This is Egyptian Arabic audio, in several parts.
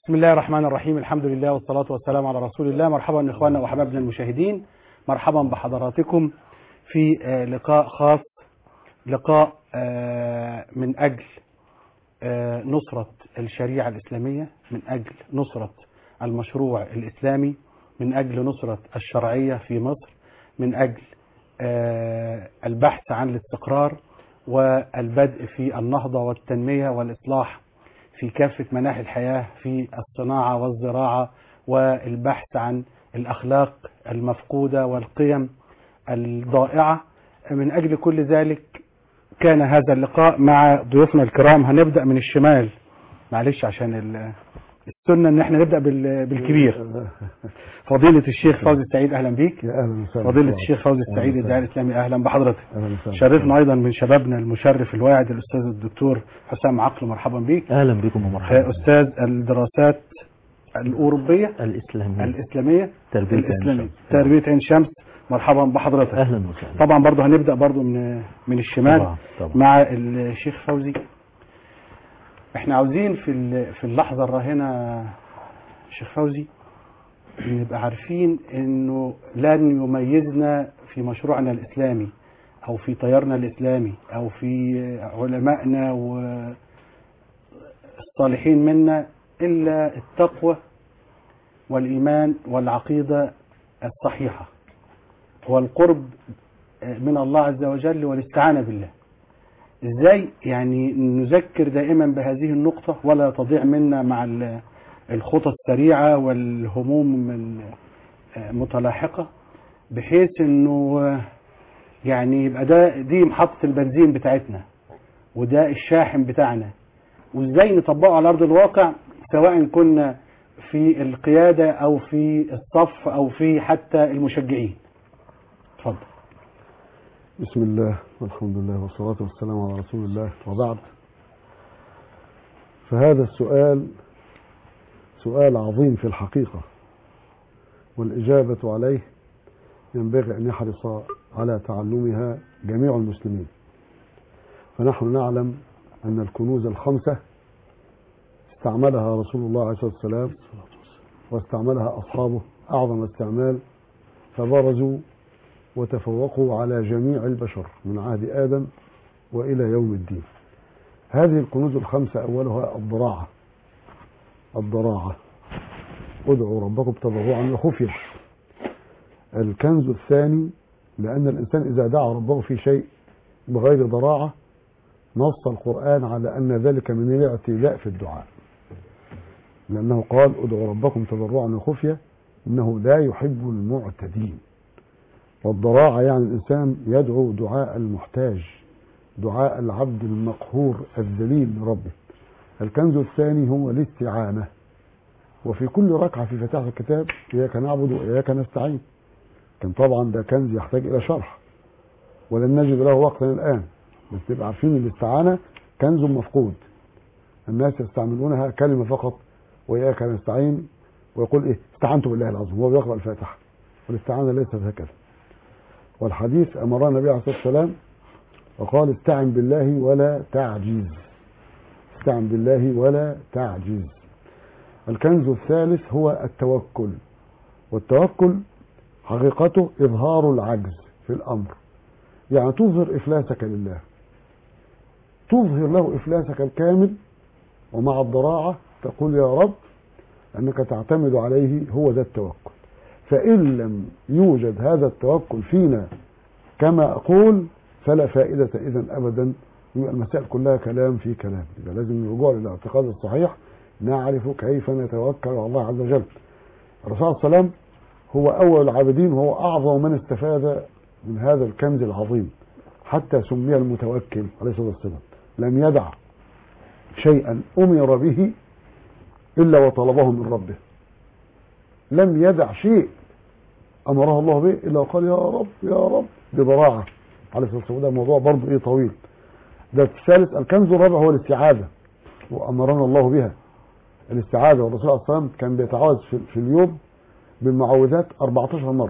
بسم الله الرحمن الرحيم الحمد لله والصلاة والسلام على رسول الله مرحبا إخواننا وأحبابنا المشاهدين مرحبا بحضراتكم في آه، لقاء خاص لقاء آه، من أجل آه، نصرة الشريعة الإسلامية من أجل نصرة المشروع الإسلامي من أجل نصرة الشرعية في مصر من أجل آه، البحث عن الاستقرار والبدء في النهضة والتنمية والإصلاح في كافة مناحي الحياة في الصناعة والزراعة والبحث عن الأخلاق المفقودة والقيم الضائعة من أجل كل ذلك كان هذا اللقاء مع ضيوفنا الكرام هنبدأ من الشمال معلش عشان ال- السنة ان احنا نبدأ بال- بالكبير فضيلة الشيخ فوزي السعيد اهلا بيك يا اهلا وسهلا فضيلة الشيخ فوزي السعيد أهلا الداعي الاسلامي اهلا بحضرتك اهلا وسهلا شرفنا ايضا من شبابنا المشرف الواعد الاستاذ الدكتور حسام عقل مرحبا بيك اهلا بكم ومرحبا استاذ الدراسات الاوروبيه الاسلامي الاسلاميه تربية عين الاسلاميه شمس. تربيه عين شمس مرحبا بحضرتك اهلا وسهلا طبعا برضه هنبدا برضه من من الشمال طبعا طبعا مع الشيخ فوزي احنا عاوزين في ال- في اللحظه الراهنه شيخ فوزي نبقى عارفين انه لن يميزنا في مشروعنا الاسلامي او في تيارنا الاسلامي او في علمائنا والصالحين منا الا التقوى والايمان والعقيده الصحيحه والقرب من الله عز وجل والاستعانه بالله ازاي يعني نذكر دائما بهذه النقطة ولا تضيع منا مع ال- الخطى السريعة والهموم المتلاحقة بحيث انه يعني يبقى ده دي محطة البنزين بتاعتنا وده الشاحن بتاعنا وازاي نطبقه على ارض الواقع سواء كنا في القيادة او في الصف او في حتى المشجعين اتفضل بسم الله والحمد لله والصلاة والسلام على رسول الله وبعد فهذا السؤال سؤال عظيم في الحقيقة والإجابة عليه ينبغي أن يحرص على تعلمها جميع المسلمين فنحن نعلم أن الكنوز الخمسة استعملها رسول الله عليه الصلاة والسلام واستعملها أصحابه أعظم استعمال فبرزوا وتفوقوا على جميع البشر من عهد آدم وإلى يوم الدين هذه الكنوز الخمسة أولها الضراعة الضراعة ادعوا ربكم تضرعا وخفيا الكنز الثاني لأن الإنسان إذا دعا ربه في شيء بغير ضراعة نص القرآن على أن ذلك من الاعتداء في الدعاء لأنه قال ادعوا ربكم تضرعا وخفيا إنه لا يحب المعتدين والضراعة يعني الإنسان يدعو دعاء المحتاج دعاء العبد المقهور الذليل لربه الكنز الثاني هو الاستعانة وفي كل ركعة في فتاح الكتاب إياك نعبد وإياك نستعين كان طبعا ده كنز يحتاج إلى شرح ولن نجد له وقتا الآن بس تبقى عارفين الاستعانة كنز مفقود الناس يستعملونها كلمة فقط وإياك نستعين ويقول إيه استعنت بالله العظيم وهو بيقرأ الفاتحة والاستعانة ليست هكذا والحديث أمرنا النبي عليه الصلاة والسلام وقال استعن بالله ولا تعجز استعن بالله ولا تعجز الكنز الثالث هو التوكل والتوكل حقيقته إظهار العجز في الأمر يعني تظهر إفلاسك لله تظهر له إفلاسك الكامل ومع الضراعة تقول يا رب أنك تعتمد عليه هو ذا التوكل فإن لم يوجد هذا التوكل فينا كما أقول فلا فائدة إذا أبدا يبقى المسائل كلها كلام في كلام يبقى لازم الرجوع للاعتقاد الصحيح نعرف كيف نتوكل على الله عز وجل الرسول صلى الله عليه وسلم هو أول العابدين وهو أعظم من استفاد من هذا الكنز العظيم حتى سمي المتوكل عليه الصلاة والسلام لم يدع شيئا أمر به إلا وطلبه من ربه لم يدع شيء أمره الله به إلا وقال يا رب يا رب بضراعة عليه الصلاة والسلام ده موضوع برضه إيه طويل ده الثالث الكنز الرابع هو الاستعاذة وأمرنا الله بها الاستعاذة والرسول صلى الله عليه وسلم كان بيتعاوذ في, في اليوم بالمعوذات 14 مرة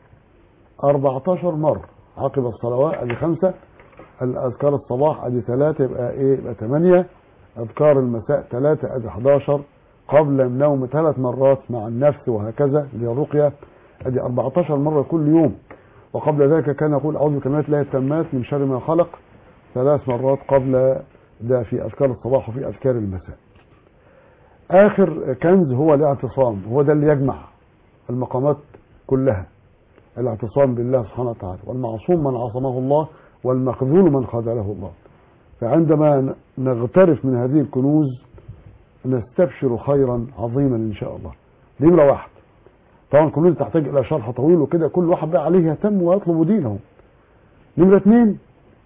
14 مرة عقب الصلوات ادي خمسة الأذكار الصباح ادي ثلاثة يبقى ايه يبقى ثمانية أذكار المساء ثلاثة ادي 11 قبل النوم ثلاث مرات مع النفس وهكذا اللي هي الرقية ادي 14 مرة كل يوم وقبل ذلك كان يقول اعوذ بكلمات الله التامات من شر ما خلق ثلاث مرات قبل ده في اذكار الصباح وفي اذكار المساء اخر كنز هو الاعتصام هو ده اللي يجمع المقامات كلها الاعتصام بالله سبحانه وتعالى والمعصوم من عصمه الله والمخذول من خذله الله فعندما نغترف من هذه الكنوز نستبشر خيرا عظيما ان شاء الله دي نمره واحد طبعا الكنوز تحتاج الى شرح طويل وكده كل واحد بقى عليه يهتم ويطلب دينه نمره اثنين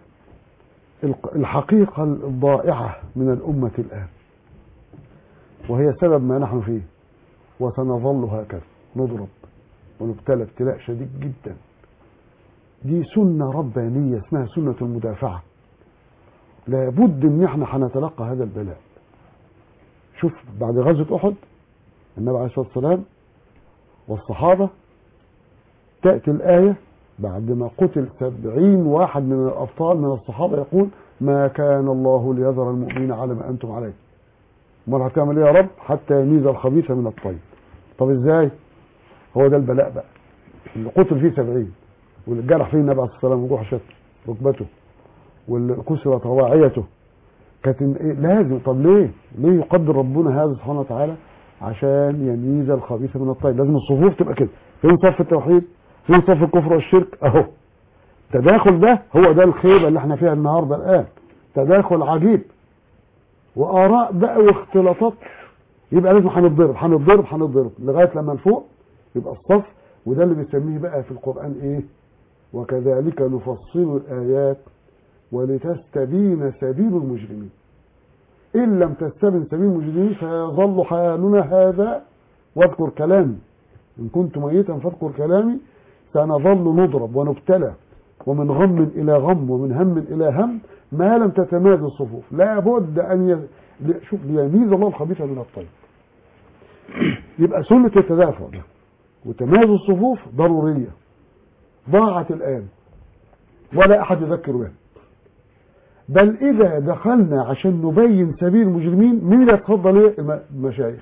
الحقيقه الضائعه من الامه الان وهي سبب ما نحن فيه وسنظل هكذا نضرب ونبتلى ابتلاء شديد جدا دي سنة ربانية اسمها سنة المدافعة لابد ان احنا هنتلقى هذا البلاء شوف بعد غزوة احد النبي عليه الصلاة والسلام والصحابة تأتي الآية بعد ما قتل سبعين واحد من الأبطال من الصحابة يقول ما كان الله ليذر المؤمنين على ما أنتم عليه امال هتعمل ايه يا رب حتى يميز الخبيث من الطيب طب ازاي هو ده البلاء بقى اللي قتل فيه سبعين واللي جرح فيه النبي عليه الصلاه والسلام وجوح ركبته واللي كسرت رواعيته كانت إيه؟ لازم طب ليه؟ ليه يقدر ربنا هذا سبحانه وتعالى؟ عشان يميز الخبيث من الطيب لازم الصفوف تبقى كده فين صف التوحيد؟ فين صف الكفر والشرك؟ اهو التداخل ده هو ده الخيبه اللي احنا فيها النهارده الان تداخل عجيب واراء بقى واختلاطات يبقى لازم هنتضرب هنتضرب هنتضرب لغايه لما نفوق يبقى الصف وده اللي بنسميه بقى في القران ايه وكذلك نفصل الايات ولتستبين سبيل المجرمين ان لم تستبن سبيل المجرمين فيظل حالنا هذا واذكر كلامي ان كنت ميتا فاذكر كلامي سنظل نضرب ونبتلى ومن غم الى غم ومن هم الى هم ما لم تتماز الصفوف لا بد ان ي... شوف ليميز الله الخبيث من الطيب يبقى سنة التدافع وتماز الصفوف ضرورية ضاعت الآن ولا أحد يذكر بها بل إذا دخلنا عشان نبين سبيل المجرمين مين اللي يتفضل إيه المشايخ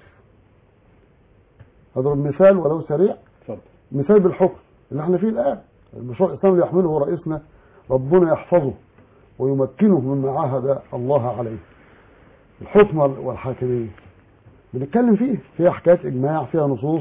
أضرب مثال ولو سريع اتفضل مثال بالحكم اللي احنا فيه الآن المشروع الإسلامي اللي يحمله رئيسنا ربنا يحفظه ويمكنه مما عاهد الله عليه الحكم والحاكمية بنتكلم فيه فيها حكايات إجماع فيها نصوص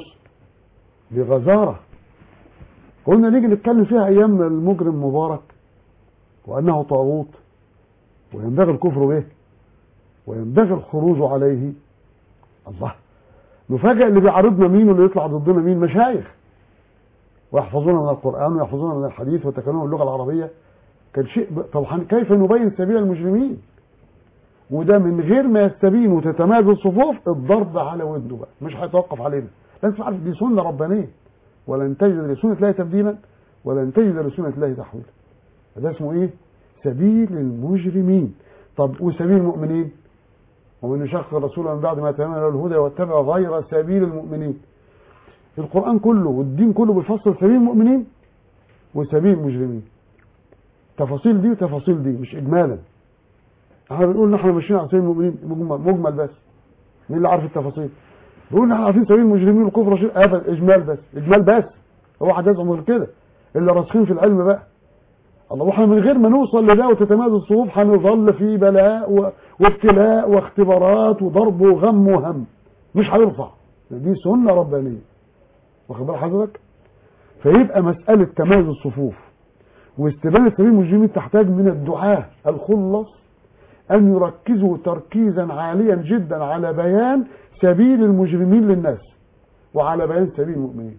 بغزارة قلنا نيجي نتكلم فيها أيام المجرم مبارك وأنه طاغوت وينبغي الكفر به وينبغي الخروج عليه الله نفاجئ اللي بيعارضنا مين واللي يطلع ضدنا مين مشايخ ويحفظون من القرآن ويحفظون من الحديث ويتكلمون باللغة العربية كان شيء ب... طب كيف نبين سبيل المجرمين وده من غير ما يستبين وتتماز الصفوف الضرب على ودنه بقى مش هيتوقف علينا لازم تعرف دي سنه ربانيه ولن تجد لسنه الله تبديلا ولن تجد لسنه الله تحويلا ده اسمه ايه سبيل المجرمين طب وسبيل المؤمنين ومن يشق الرسول من بعد ما تبين له الهدى واتبع غير سبيل المؤمنين القران كله والدين كله بيفصل سبيل المؤمنين وسبيل المجرمين تفاصيل دي وتفاصيل دي مش اجمالا احنا بنقول ان احنا ماشيين على سبيل المؤمنين مجمل, مجمل بس مين اللي عارف التفاصيل بيقول ان احنا عارفين سبيل المجرمين والكفر والشرك ابدا اجمال بس اجمال بس هو حد يزعم غير كده اللي راسخين في العلم بقى الله واحنا من غير ما نوصل لده وتتماز الصفوف هنظل في بلاء و... وابتلاء واختبارات وضرب وغم وهم مش هيرفع دي سنه ربانيه واخد بال حضرتك فيبقى مساله تماز الصفوف واستبانه سبيل المجرمين تحتاج من الدعاه الخلص أن يركزوا تركيزا عاليا جدا على بيان سبيل المجرمين للناس وعلى بيان سبيل المؤمنين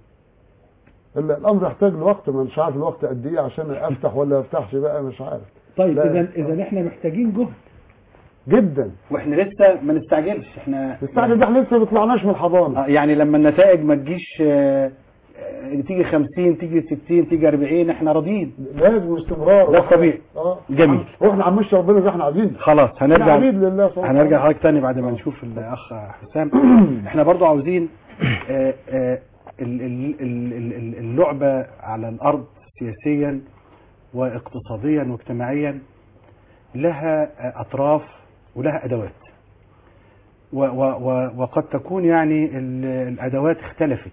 الأمر يحتاج لوقت ما مش عارف الوقت قد إيه عشان أفتح ولا أفتحش بقى مش عارف طيب لا. اذا اذا احنا محتاجين جهد جدا واحنا لسه ما نستعجلش احنا الساعة دي احنا لسه ما طلعناش من الحضانة آه، يعني لما النتائج ما تجيش آه، آه، تيجي 50 تيجي 60 تيجي 40 احنا راضيين لازم استمرار ده الطبيعي. اه جميل. واحنا عم نمشي ربنا زي ما احنا عايزين خلاص احنا هنرجع عبيد لله سبحانه هنرجع وتعالى. لحضرتك تاني بعد ما نشوف الاخ حسام احنا برضو عاوزين آه، آه، ال- ال- ال- ال- ال- اللعبة على الارض سياسيا واقتصاديا واجتماعيا لها آه، اطراف ولها ادوات و و و وقد تكون يعني ال- الأدوات اختلفت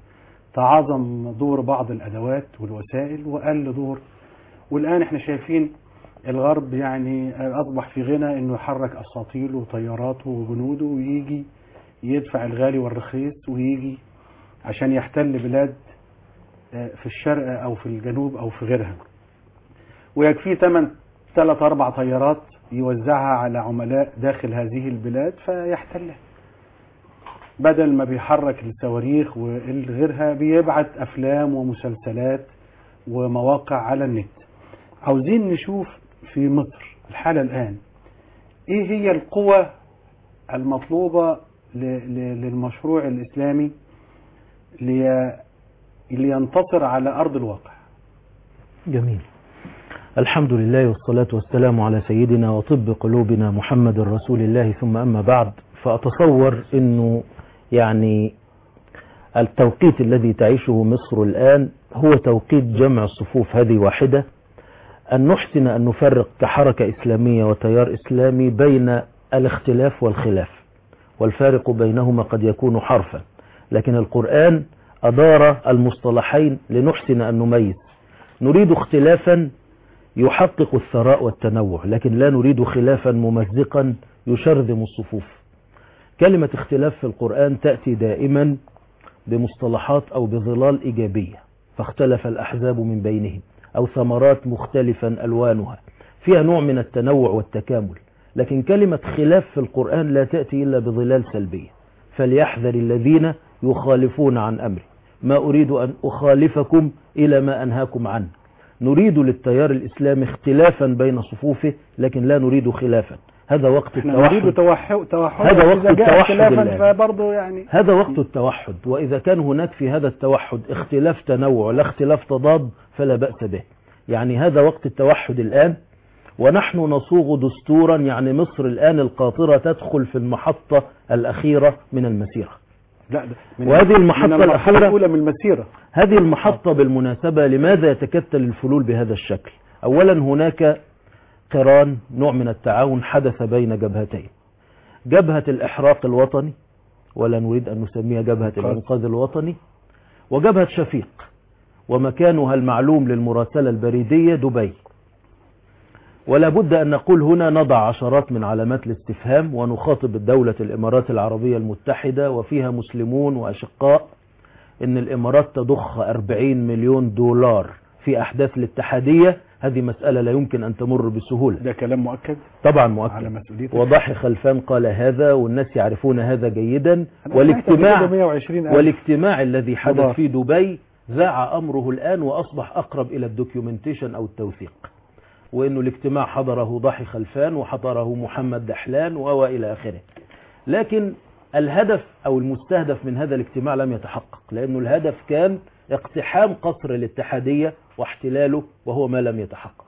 تعاظم دور بعض الأدوات والوسائل وقل دور والآن احنا شايفين الغرب يعني أصبح في غنى أنه يحرك أساطيله وطياراته وجنوده ويجي يدفع الغالي والرخيص ويجي عشان يحتل بلاد آه، في الشرق أو في الجنوب أو في غيرها ويكفيه ثمن ثلاث أربع طيارات يوزعها على عملاء داخل هذه البلاد فيحتلها بدل ما بيحرك الصواريخ وغيرها بيبعت أفلام ومسلسلات ومواقع على النت عاوزين نشوف في مصر الحالة الآن إيه هي القوة المطلوبة ل- ل- للمشروع الإسلامي لي- لينتصر على أرض الواقع جميل الحمد لله والصلاة والسلام على سيدنا وطب قلوبنا محمد رسول الله ثم أما بعد فأتصور أنه يعني التوقيت الذي تعيشه مصر الآن هو توقيت جمع الصفوف هذه واحدة أن نحسن أن نفرق كحركة إسلامية وتيار إسلامي بين الاختلاف والخلاف والفارق بينهما قد يكون حرفا لكن القرآن أدار المصطلحين لنحسن أن نميز نريد اختلافا يحقق الثراء والتنوع لكن لا نريد خلافا ممزقا يشرذم الصفوف كلمة اختلاف في القرآن تأتي دائما بمصطلحات أو بظلال إيجابية فاختلف الأحزاب من بينهم أو ثمرات مختلفا ألوانها فيها نوع من التنوع والتكامل لكن كلمة خلاف في القرآن لا تأتي إلا بظلال سلبية فليحذر الذين يخالفون عن أمري ما أريد أن أخالفكم إلى ما أنهاكم عنه نريد للتيار الإسلامي اختلافا بين صفوفه لكن لا نريد خلافا هذا وقت احنا نريد التوحد توحد توحد هذا وقت إذا جاء التوحد خلافاً الآن. فبرضه يعني هذا وقت التوحد وإذا كان هناك في هذا التوحد اختلاف تنوع لا اختلاف تضاد فلا بأس به يعني هذا وقت التوحد الآن ونحن نصوغ دستورا يعني مصر الآن القاطرة تدخل في المحطة الأخيرة من المسيرة لا ده من وهذه المحطة من المرحلة الأخيرة- الأولى من المسيرة هذه المحطة بالمناسبة لماذا يتكتل الفلول بهذا الشكل أولا هناك قران نوع من التعاون حدث بين جبهتين جبهة الإحراق الوطني ولا نريد أن نسميها جبهة الإنقاذ الوطني وجبهة شفيق ومكانها المعلوم للمراسلة البريدية دبي ولا بد أن نقول هنا نضع عشرات من علامات الاستفهام ونخاطب الدولة الإمارات العربية المتحدة وفيها مسلمون وأشقاء ان الامارات تضخ 40 مليون دولار في احداث الاتحادية هذه مسألة لا يمكن ان تمر بسهولة ده كلام مؤكد طبعا على مؤكد مسؤوليتك وضحي خلفان قال هذا والناس يعرفون هذا جيدا أنا سمعت والاجتماع قبل كده 120 ألف. والاجتماع الذي حدث دولار. في دبي ذاع امره الان واصبح اقرب الى الدوكيومنتيشن او التوثيق وانه الاجتماع حضره ضحي خلفان وحضره محمد دحلان والى اخره لكن الهدف او المستهدف من هذا الاجتماع لم يتحقق لانه الهدف كان اقتحام قصر الاتحادية واحتلاله وهو ما لم يتحقق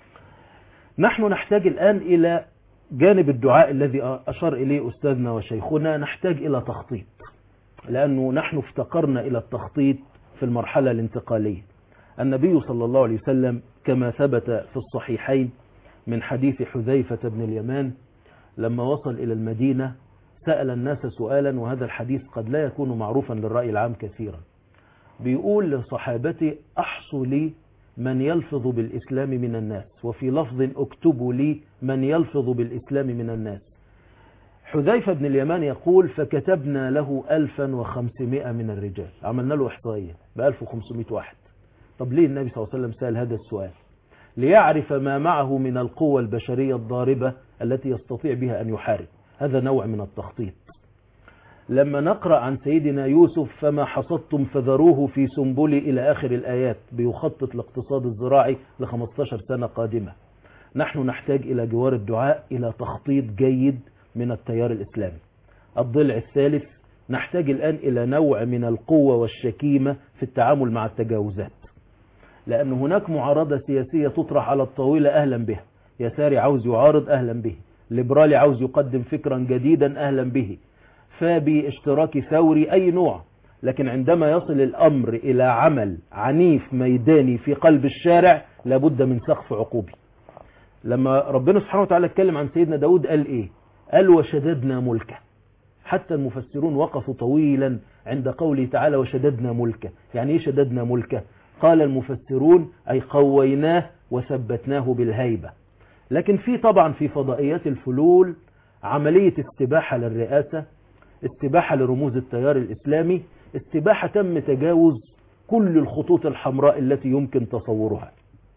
نحن نحتاج الان الى جانب الدعاء الذي اشار اليه استاذنا وشيخنا نحتاج الى تخطيط لانه نحن افتقرنا الى التخطيط في المرحلة الانتقالية النبي صلى الله عليه وسلم كما ثبت في الصحيحين من حديث حذيفة بن اليمان لما وصل إلى المدينة سأل الناس سؤالا وهذا الحديث قد لا يكون معروفا للرأي العام كثيرا بيقول لصحابته أحصوا لي من يلفظ بالإسلام من الناس وفي لفظ اكتبوا لي من يلفظ بالإسلام من الناس حذيفة بن اليمان يقول فكتبنا له 1500 من الرجال عملنا له إحصائية ب 1500 واحد طب ليه النبي صلى الله عليه وسلم سأل هذا السؤال ليعرف ما معه من القوة البشرية الضاربة التي يستطيع بها أن يحارب هذا نوع من التخطيط لما نقرأ عن سيدنا يوسف فما حصدتم فذروه في سنبل إلى آخر الآيات بيخطط الاقتصاد الزراعي ل 15 سنة قادمة نحن نحتاج إلى جوار الدعاء إلى تخطيط جيد من التيار الإسلامي الضلع الثالث نحتاج الآن إلى نوع من القوة والشكيمة في التعامل مع التجاوزات لأن هناك معارضة سياسية تطرح على الطاولة أهلا بها يساري عاوز يعارض أهلا به ليبرالي عاوز يقدم فكرا جديدا أهلا به فابي اشتراكي ثوري أي نوع لكن عندما يصل الأمر إلى عمل عنيف ميداني في قلب الشارع لابد من سقف عقوبي لما ربنا سبحانه وتعالى اتكلم عن سيدنا داود قال إيه قال وشددنا ملكه حتى المفسرون وقفوا طويلا عند قوله تعالى وشددنا ملكه يعني ايه شددنا ملكه قال المفسرون أي قويناه وثبتناه بالهيبة لكن في طبعا في فضائيات الفلول عملية استباحة للرئاسة استباحة لرموز التيار الإسلامي استباحة تم تجاوز كل الخطوط الحمراء التي يمكن تصورها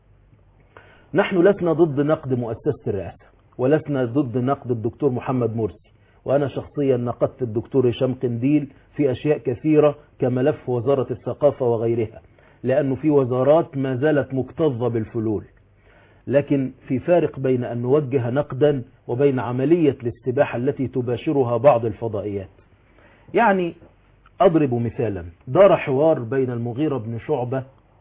نحن لسنا ضد نقد مؤسسة الرئاسة ولسنا ضد نقد الدكتور محمد مرسي وأنا شخصيا نقدت الدكتور هشام قنديل في أشياء كثيرة كملف وزارة الثقافة وغيرها لأنه في وزارات ما زالت مكتظة بالفلول لكن في فارق بين أن نوجه نقدا وبين عملية الاستباحة التي تباشرها بعض الفضائيات يعني أضرب مثالا دار حوار بين المغيرة بن شعبة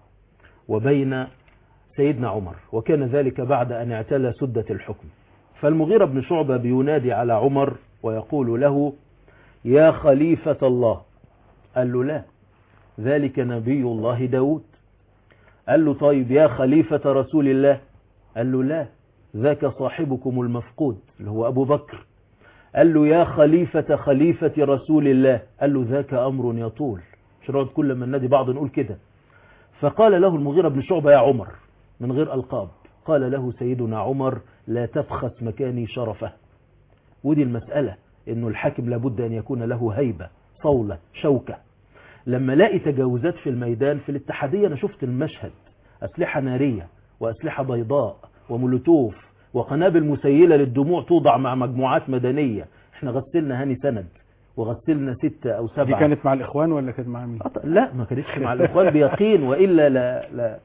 وبين سيدنا عمر وكان ذلك بعد أن اعتلى سدة الحكم فالمغيرة بن شعبة بينادي على عمر ويقول له يا خليفة الله قال له لا ذلك نبي الله داود قال له طيب يا خليفة رسول الله قال له لا ذاك صاحبكم المفقود اللي هو أبو بكر قال له يا خليفة خليفة رسول الله قال له ذاك أمر يطول مش نقعد كل ما ننادي بعض نقول كده فقال له المغيرة بن شعبة يا عمر من غير ألقاب قال له سيدنا عمر لا تبخس مكاني شرفه ودي المسألة انه الحاكم لابد ان يكون له هيبة صولة شوكة لما لاقي تجاوزات في الميدان في الاتحادية انا شفت المشهد اسلحة نارية واسلحة بيضاء ومولوتوف وقنابل مسيلة للدموع توضع مع مجموعات مدنية احنا غسلنا هاني سند وغسلنا ستة او دي سبعة كانت مع الإخوان ولا كانت مع مين أط- لا ما كانتش مع الاخوان بيقين والا لا لا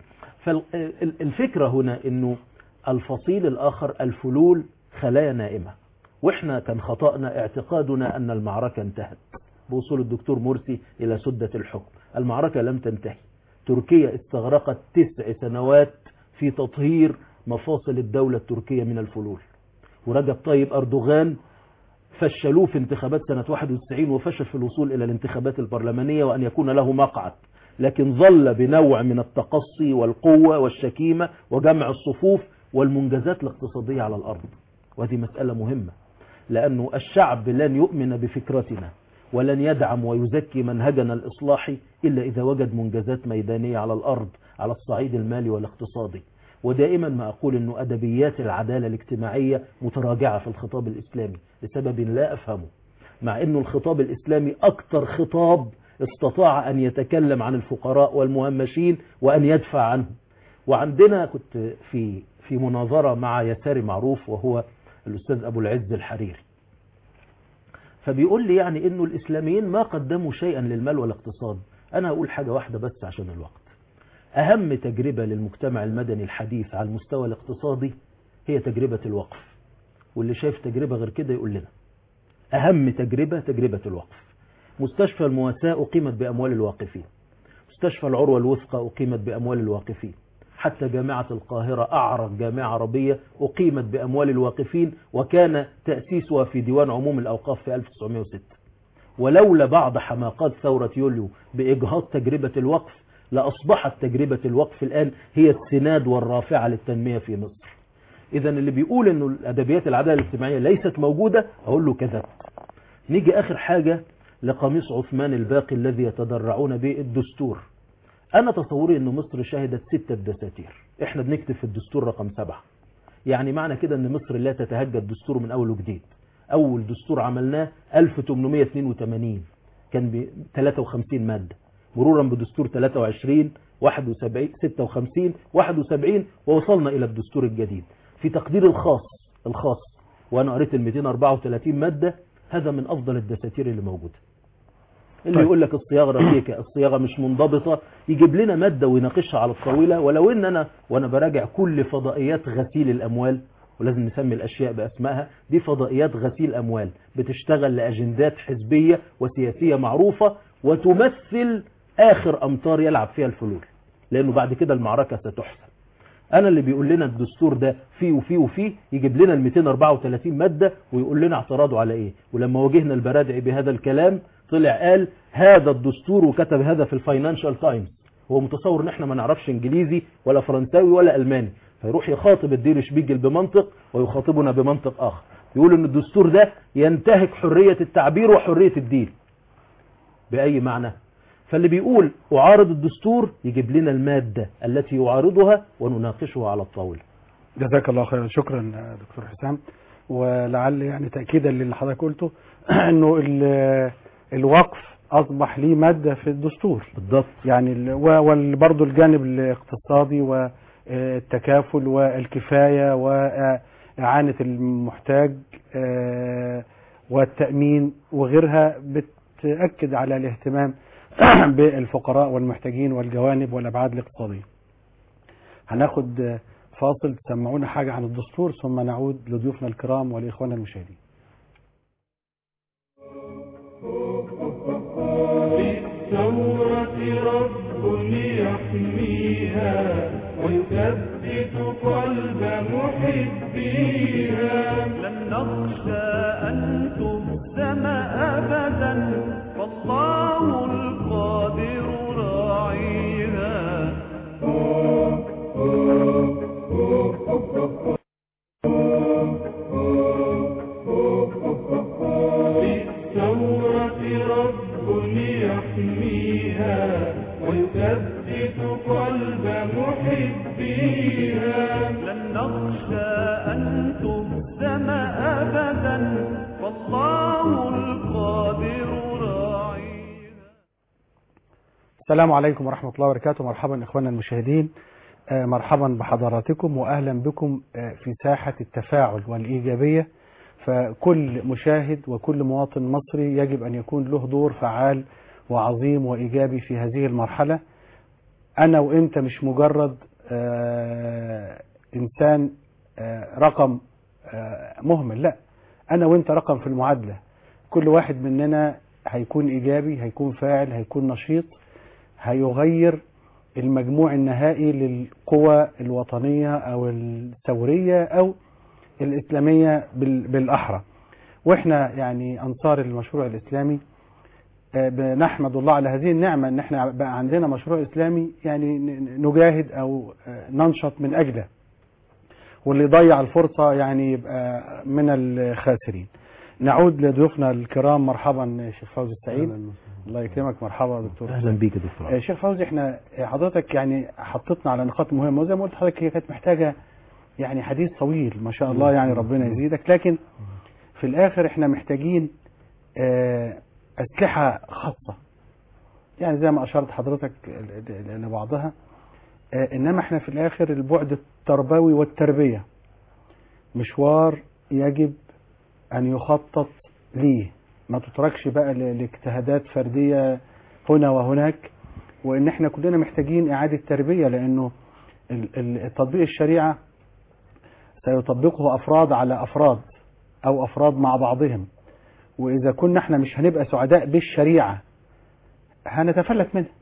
فالفكره هنا انه الفصيل الاخر الفلول خلايا نائمه واحنا كان خطانا اعتقادنا ان المعركه انتهت بوصول الدكتور مرسي الى سده الحكم المعركه لم تنتهي تركيا استغرقت تسع سنوات في تطهير مفاصل الدوله التركيه من الفلول ورجب طيب اردوغان فشلوه في انتخابات سنة 91 وفشل في الوصول إلى الانتخابات البرلمانية وأن يكون له مقعد لكن ظل بنوع من التقصي والقوة والشكيمة وجمع الصفوف والمنجزات الاقتصادية على الأرض وهذه مسألة مهمة لأنه الشعب لن يؤمن بفكرتنا ولن يدعم ويزكي منهجنا الإصلاحي إلا إذا وجد منجزات ميدانية على الأرض على الصعيد المالي والاقتصادي ودائما ما أقول أنه أدبيات العدالة الاجتماعية متراجعة في الخطاب الإسلامي لسبب لا أفهمه مع أنه الخطاب الإسلامي أكثر خطاب استطاع أن يتكلم عن الفقراء والمهمشين وأن يدفع عنهم وعندنا كنت في في مناظرة مع يساري معروف وهو الأستاذ أبو العز الحريري فبيقول لي يعني أنه الإسلاميين ما قدموا شيئا للمال والاقتصاد أنا أقول حاجة واحدة بس عشان الوقت أهم تجربة للمجتمع المدني الحديث على المستوى الاقتصادي هي تجربة الوقف واللي شايف تجربة غير كده يقول لنا أهم تجربة تجربة الوقف مستشفى المواساة أقيمت بأموال الواقفين مستشفى العروة الوثقى أقيمت بأموال الواقفين حتى جامعة القاهرة أعرق جامعة عربية أقيمت بأموال الواقفين وكان تأسيسها في ديوان عموم الأوقاف في 1906 ولولا بعض حماقات ثورة يوليو بإجهاض تجربة الوقف لأصبحت تجربة الوقف الآن هي السناد والرافعة للتنمية في مصر إذا اللي بيقول إنه الأدبيات العدالة الاجتماعية ليست موجودة أقول له كذب نيجي آخر حاجة لقميص عثمان الباقي الذي يتدرعون به الدستور أنا تصوري أن مصر شهدت ستة دساتير إحنا بنكتب في الدستور رقم سبعة يعني معنى كده أن مصر لا تتهجد دستور من أول وجديد أول دستور عملناه 1882 كان ب 53 مادة مرورا بدستور 23 71 56 71 ووصلنا إلى الدستور الجديد في تقدير الخاص الخاص وأنا قريت ال 234 مادة هذا من أفضل الدساتير اللي موجودة اللي طيب. يقول لك الصياغه رقيقه الصياغه مش منضبطه يجيب لنا ماده ويناقشها على الطاوله ولو ان انا وانا براجع كل فضائيات غسيل الاموال ولازم نسمي الاشياء باسمائها دي فضائيات غسيل اموال بتشتغل لاجندات حزبيه وسياسيه معروفه وتمثل اخر امتار يلعب فيها الفلول لانه بعد كده المعركه ستحسم انا اللي بيقول لنا الدستور ده فيه وفيه وفيه يجيب لنا ال 234 ماده ويقول لنا اعتراضه على ايه ولما واجهنا البرادعي بهذا الكلام طلع قال هذا الدستور وكتب هذا في الفاينانشال تايمز هو متصور ان احنا ما نعرفش انجليزي ولا فرنساوي ولا الماني فيروح يخاطب الدير شبيجل بمنطق ويخاطبنا بمنطق اخر يقول ان الدستور ده ينتهك حرية التعبير وحرية الدين بأي معنى فاللي بيقول أعارض الدستور يجيب لنا المادة التي يعارضها ونناقشها على الطاولة جزاك الله خيرا شكرا آه، دكتور حسام ولعل يعني تأكيدا للي حضرتك قلته انه ال- الوقف اصبح ليه مادة في الدستور بالضبط يعني وبرضه الجانب الاقتصادي والتكافل والكفاية وإعانة المحتاج آه، والتأمين وغيرها بتأكد على الاهتمام بالفقراء والمحتاجين والجوانب والأبعاد الاقتصادية هناخد آه، فاصل تسمعونا حاجة عن الدستور ثم نعود لضيوفنا الكرام والإخوان المشاهدين للثورة رب يحميها ويثبت قلب محبيها لن نخشى أن تهزم أبدا فالله القادر راعيها للثورة رب يحميها ويثبت قلب محبيها لن نخشى أن تهزم أبدا فالله القادر راعيها السلام عليكم ورحمة الله وبركاته مرحبا إخواننا المشاهدين آه، مرحبا بحضراتكم وأهلا بكم آه، في ساحة التفاعل والإيجابية فكل مشاهد وكل مواطن مصري يجب أن يكون له دور فعال وعظيم وإيجابي في هذه المرحلة أنا وإنت مش مجرد آه، إنسان آه، رقم آه، مهمل لا أنا وإنت رقم في المعادلة كل واحد مننا هيكون إيجابي هيكون فاعل هيكون نشيط هيغير المجموع النهائي للقوى الوطنية أو الثورية أو الإسلامية بال- بالأحرى وإحنا يعني أنصار المشروع الإسلامي آه، بنحمد الله على هذه النعمة إن إحنا بقى عندنا مشروع إسلامي يعني ن- نجاهد أو آه، ننشط من أجله واللي يضيع الفرصة يعني يبقى من الخاسرين نعود لضيوفنا الكرام مرحبا شيخ فوزي السعيد الله يكرمك مرحبا يا دكتور أهلا بيك يا دكتور آه، شيخ فوزي احنا آه، حضرتك يعني حطيتنا على نقاط مهمه وزي ما قلت لحضرتك هي كانت محتاجه يعني حديث طويل ما شاء الله يعني ربنا يزيدك لكن في الاخر احنا محتاجين آه، اسلحه خاصه يعني زي ما اشرت حضرتك ل- ل- لبعضها آه، انما احنا في الاخر البعد التربوي والتربيه مشوار يجب ان يخطط ليه ما تتركش بقى ل- لاجتهادات فرديه هنا وهناك وان احنا كلنا محتاجين اعاده تربيه لانه ال- ال- تطبيق الشريعه سيطبقه افراد على افراد او افراد مع بعضهم واذا كنا احنا مش هنبقى سعداء بالشريعه هنتفلت منها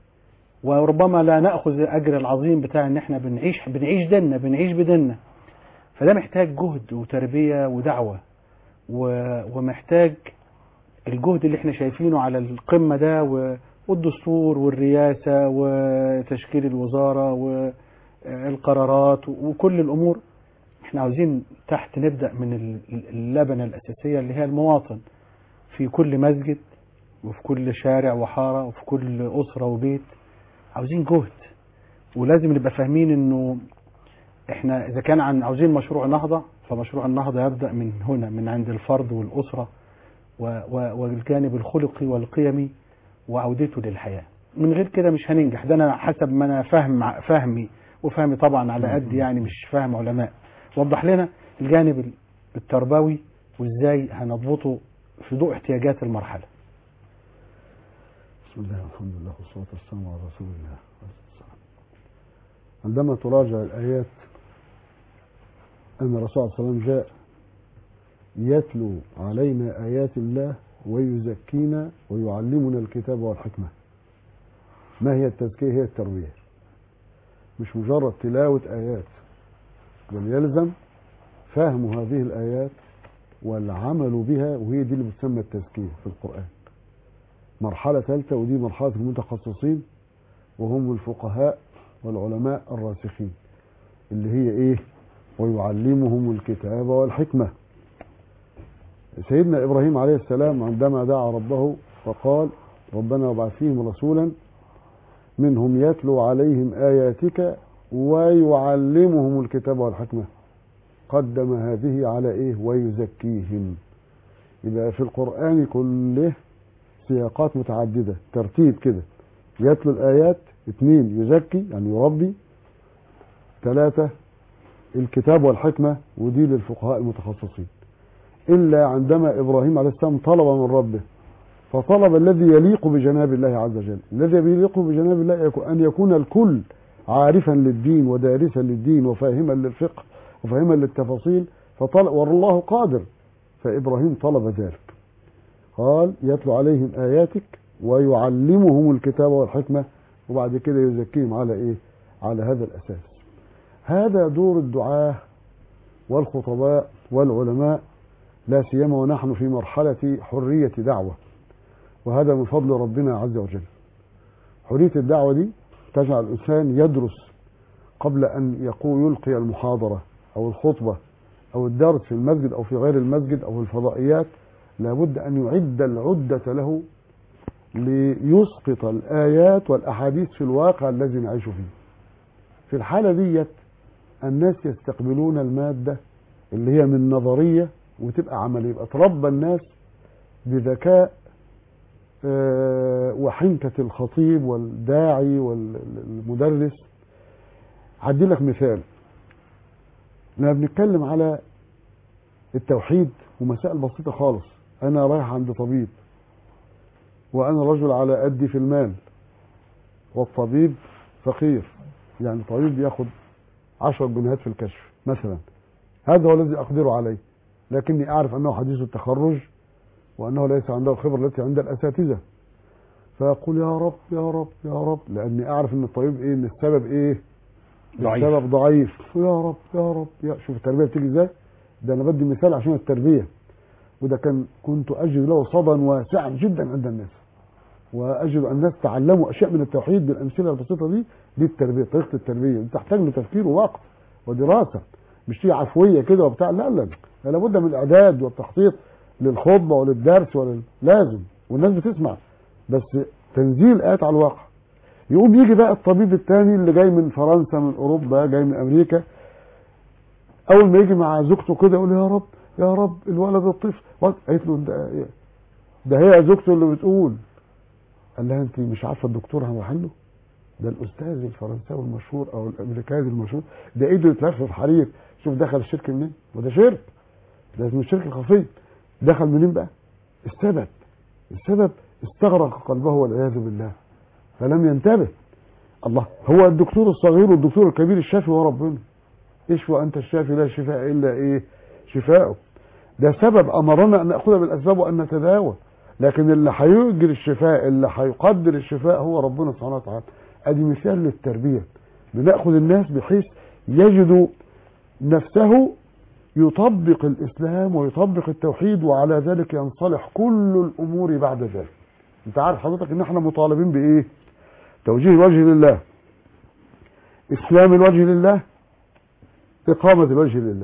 وربما لا ناخذ الاجر العظيم بتاع ان احنا بنعيش بنعيش ديننا بنعيش بديننا فده محتاج جهد وتربيه ودعوه و- ومحتاج الجهد اللي احنا شايفينه على القمة ده و- والدستور والرئاسة وتشكيل الوزارة والقرارات وكل الأمور احنا عاوزين تحت نبدأ من ال- اللبنة الأساسية اللي هي المواطن في كل مسجد وفي كل شارع وحارة وفي كل أسرة وبيت عاوزين جهد ولازم نبقى فاهمين انه احنا اذا كان عن عاوزين مشروع نهضة فمشروع النهضة يبدأ من هنا من عند الفرد والأسرة و- و- والجانب الخلقي والقيمي وعودته للحياة من غير كده مش هننجح ده انا حسب ما انا فاهم فهمي وفهمي طبعا على قد يعني مش فاهم علماء وضح لنا الجانب التربوي وازاي هنضبطه في ضوء احتياجات المرحلة بسم الله والحمد لله والصلاة والسلام على رسول الله عندما تراجع الآيات أن الرسول صلى الله عليه وسلم جاء يتلو علينا آيات الله ويزكينا ويعلمنا الكتاب والحكمة ما هي التزكية هي التربية مش مجرد تلاوة آيات بل يلزم فهم هذه الآيات والعمل بها وهي دي اللي بتسمى التزكية في القرآن مرحلة ثالثة ودي مرحلة المتخصصين وهم الفقهاء والعلماء الراسخين اللي هي ايه ويعلمهم الكتاب والحكمة سيدنا إبراهيم عليه السلام عندما دعا ربه فقال ربنا وابعث فيهم رسولا منهم يتلو عليهم آياتك ويعلمهم الكتاب والحكمة قدم هذه على إيه ويزكيهم يبقى في القرآن كله سياقات متعددة ترتيب كده يتلو الآيات اثنين يزكي يعني يربي ثلاثة الكتاب والحكمة ودي للفقهاء المتخصصين إلا عندما إبراهيم عليه السلام طلب من ربه فطلب الذي يليق بجناب الله عز وجل الذي يليق بجناب الله يكون- أن يكون الكل عارفا للدين ودارسا للدين وفاهما للفقه وفاهما للتفاصيل فطلب والله قادر فإبراهيم طلب ذلك قال يتلو عليهم آياتك ويعلمهم الكتاب والحكمة وبعد كده يزكيهم على إيه على هذا الأساس هذا دور الدعاة والخطباء والعلماء لا سيما ونحن في مرحلة حرية دعوة وهذا من فضل ربنا عز وجل حرية الدعوة دي تجعل الإنسان يدرس قبل أن يقول يلقي المحاضرة أو الخطبة أو الدرس في المسجد أو في غير المسجد أو في الفضائيات لابد أن يعد العدة له ليسقط الآيات والأحاديث في الواقع الذي نعيش فيه في الحالة ديت الناس يستقبلون المادة اللي هي من نظرية وتبقى عملية يبقى تربى الناس بذكاء آه، وحنكة الخطيب والداعي والمدرس هدي لك مثال لما بنتكلم على التوحيد ومسائل بسيطة خالص أنا رايح عند طبيب وأنا رجل على قدي في المال والطبيب فقير يعني طبيب بياخد عشر جنيهات في الكشف مثلا هذا هو الذي أقدر عليه لكني أعرف أنه حديث التخرج وأنه ليس عنده الخبرة التي عند الأساتذة فأقول يا رب يا رب يا رب لأني أعرف أن الطبيب إيه أن السبب إيه ضعيف. السبب ضعيف يا رب يا رب يا شوف التربية بتيجي إزاي ده أنا بدي مثال عشان التربية وده كان كنت أجد له صدى واسعا جدا عند الناس واجد ان الناس تعلموا اشياء من التوحيد بالامثله البسيطه دي دي التربيه طريقه التربيه دي تحتاج لتفكير ووقت ودراسه مش تيجي عفويه كده وبتاع لا لا لا لابد من الاعداد والتخطيط للخطبه وللدرس ولل... لازم والناس بتسمع بس تنزيل ايات على الواقع يقوم يجي بقى الطبيب الثاني اللي جاي من فرنسا من اوروبا جاي من امريكا اول ما يجي مع زوجته كده يقول يا رب يا رب الولد الطفل قالت له ده ده هي زوجته اللي بتقول قال لها انت مش عارفه الدكتور هنروح له ده الاستاذ الفرنساوي المشهور او الامريكاني المشهور ده ايده يتلف في حريق شوف دخل الشرك منين وده شرك ده اسمه الشرك الخفي دخل منين بقى السبب السبب استغرق قلبه والعياذ بالله فلم ينتبه الله هو الدكتور الصغير والدكتور الكبير الشافي هو ربنا اشفى انت الشافي لا شفاء الا ايه شفاؤه ده سبب امرنا ان ناخذ بالاسباب وان نتداوى لكن اللي هيؤجر الشفاء اللي هيقدر الشفاء هو ربنا سبحانه وتعالى ادي مثال للتربيه بناخذ الناس بحيث يجدوا نفسه يطبق الاسلام ويطبق التوحيد وعلى ذلك ينصلح كل الامور بعد ذلك انت عارف حضرتك ان احنا مطالبين بايه توجيه الوجه لله اسلام الوجه لله اقامه الوجه لله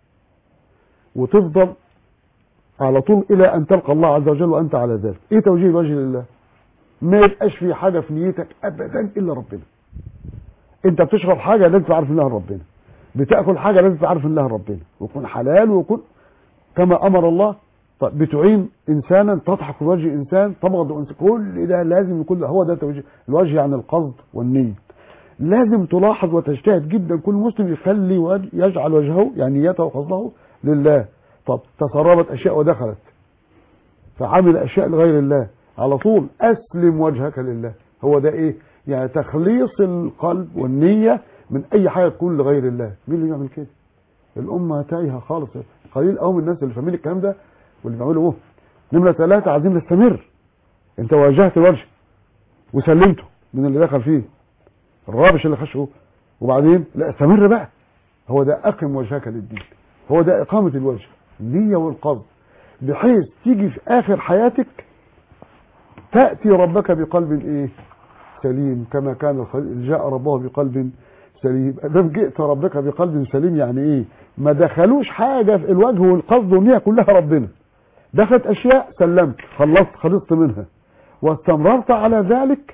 وتفضل على طول الى ان تلقى الله عز وجل وانت على ذلك ايه توجيه الوجه لله ما يبقاش في حاجه في نيتك ابدا الا ربنا انت بتشرب حاجه لازم تعرف انها ربنا بتاكل حاجه لازم تعرف انها ربنا ويكون حلال ويكون كما امر الله طب بتعين انسانا تضحك في وجه انسان تبغض انسان كل ده لازم يكون هو ده توجيه الوجه يعني القصد والنيه لازم تلاحظ وتجتهد جدا كل مسلم يخلي وجه يجعل وجهه يعني نيته وقصده لله طب تسربت اشياء ودخلت فعمل اشياء لغير الله على طول اسلم وجهك لله هو ده ايه يعني تخليص القلب والنية من اي حاجة تكون لغير الله مين اللي بيعمل كده الامة تايهة خالص قليل قوي من الناس اللي فاهمين الكلام ده واللي بيعملوا ايه نمرة ثلاثة عايزين نستمر انت واجهت الوجه وسلمته من اللي دخل فيه الرابش اللي خشه وبعدين لا استمر بقى هو ده اقم وجهك للدين هو ده اقامة الوجه النية والقصد بحيث تيجي في اخر حياتك تأتي ربك بقلب ايه سليم كما كان الخليل جاء ربه بقلب سليم ده جئت ربك بقلب سليم يعني ايه ما دخلوش حاجة في الوجه والقصد والنية كلها ربنا دخلت اشياء سلمت خلصت خلصت منها واستمررت على ذلك